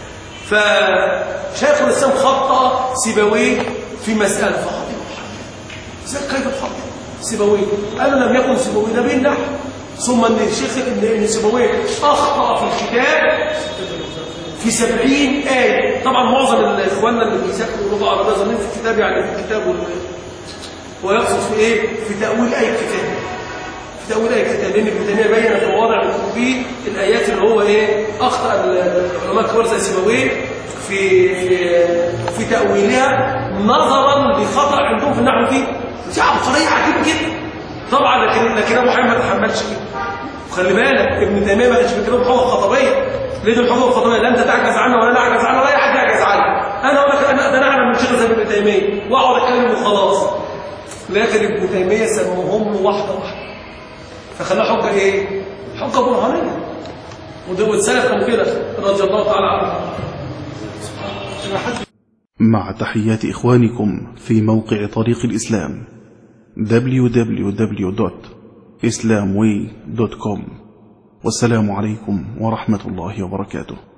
فشيخ الاسلام خطأ سيبويه في مسألة فقط ازاي كيف تخطئ سيبويه قالوا لم يكن سيبويه ده بين نحو ثم ان الشيخ ان إن سيبويه اخطا في الكتاب في سبعين آية طبعا معظم الإخواننا اللي بيذاكروا لغة عربية ظنين في الكتاب يعني في الكتاب وال... ويقصد في إيه؟ في تأويل أي كتاب في تأويل أي كتاب لأن ابن تيمية بين في مواضع من كتبه الآيات اللي هو إيه؟ أخطأ العلماء الكبار زي سيبويه في في في تأويلها نظرا لخطأ عندهم في النحو فيه دي عبقرية عجيبة جدا طبعا لكن لكن أبو حامد ما تحملش كده وخلي بالك ابن تيمية ما كانش بيتكلم بحجة خطبية ليه الحجة الخطبية لا أنت تعجز عنها ولا أنا أعجز عنها ولا أي حد يعجز عنها أنا أقول لك أنا ده أنا أعلم من شيخ زي ابن تيمية وأقعد أتكلم وخلاص لكن ابن تيمية سموهم له واحدة واحدة فخلاها حجة إيه؟ حجة برهانية وده والسلف كانوا كده رضي الله تعالى عنهم مع تحيات إخوانكم في موقع طريق الإسلام www.islamway.com والسلام عليكم ورحمة الله وبركاته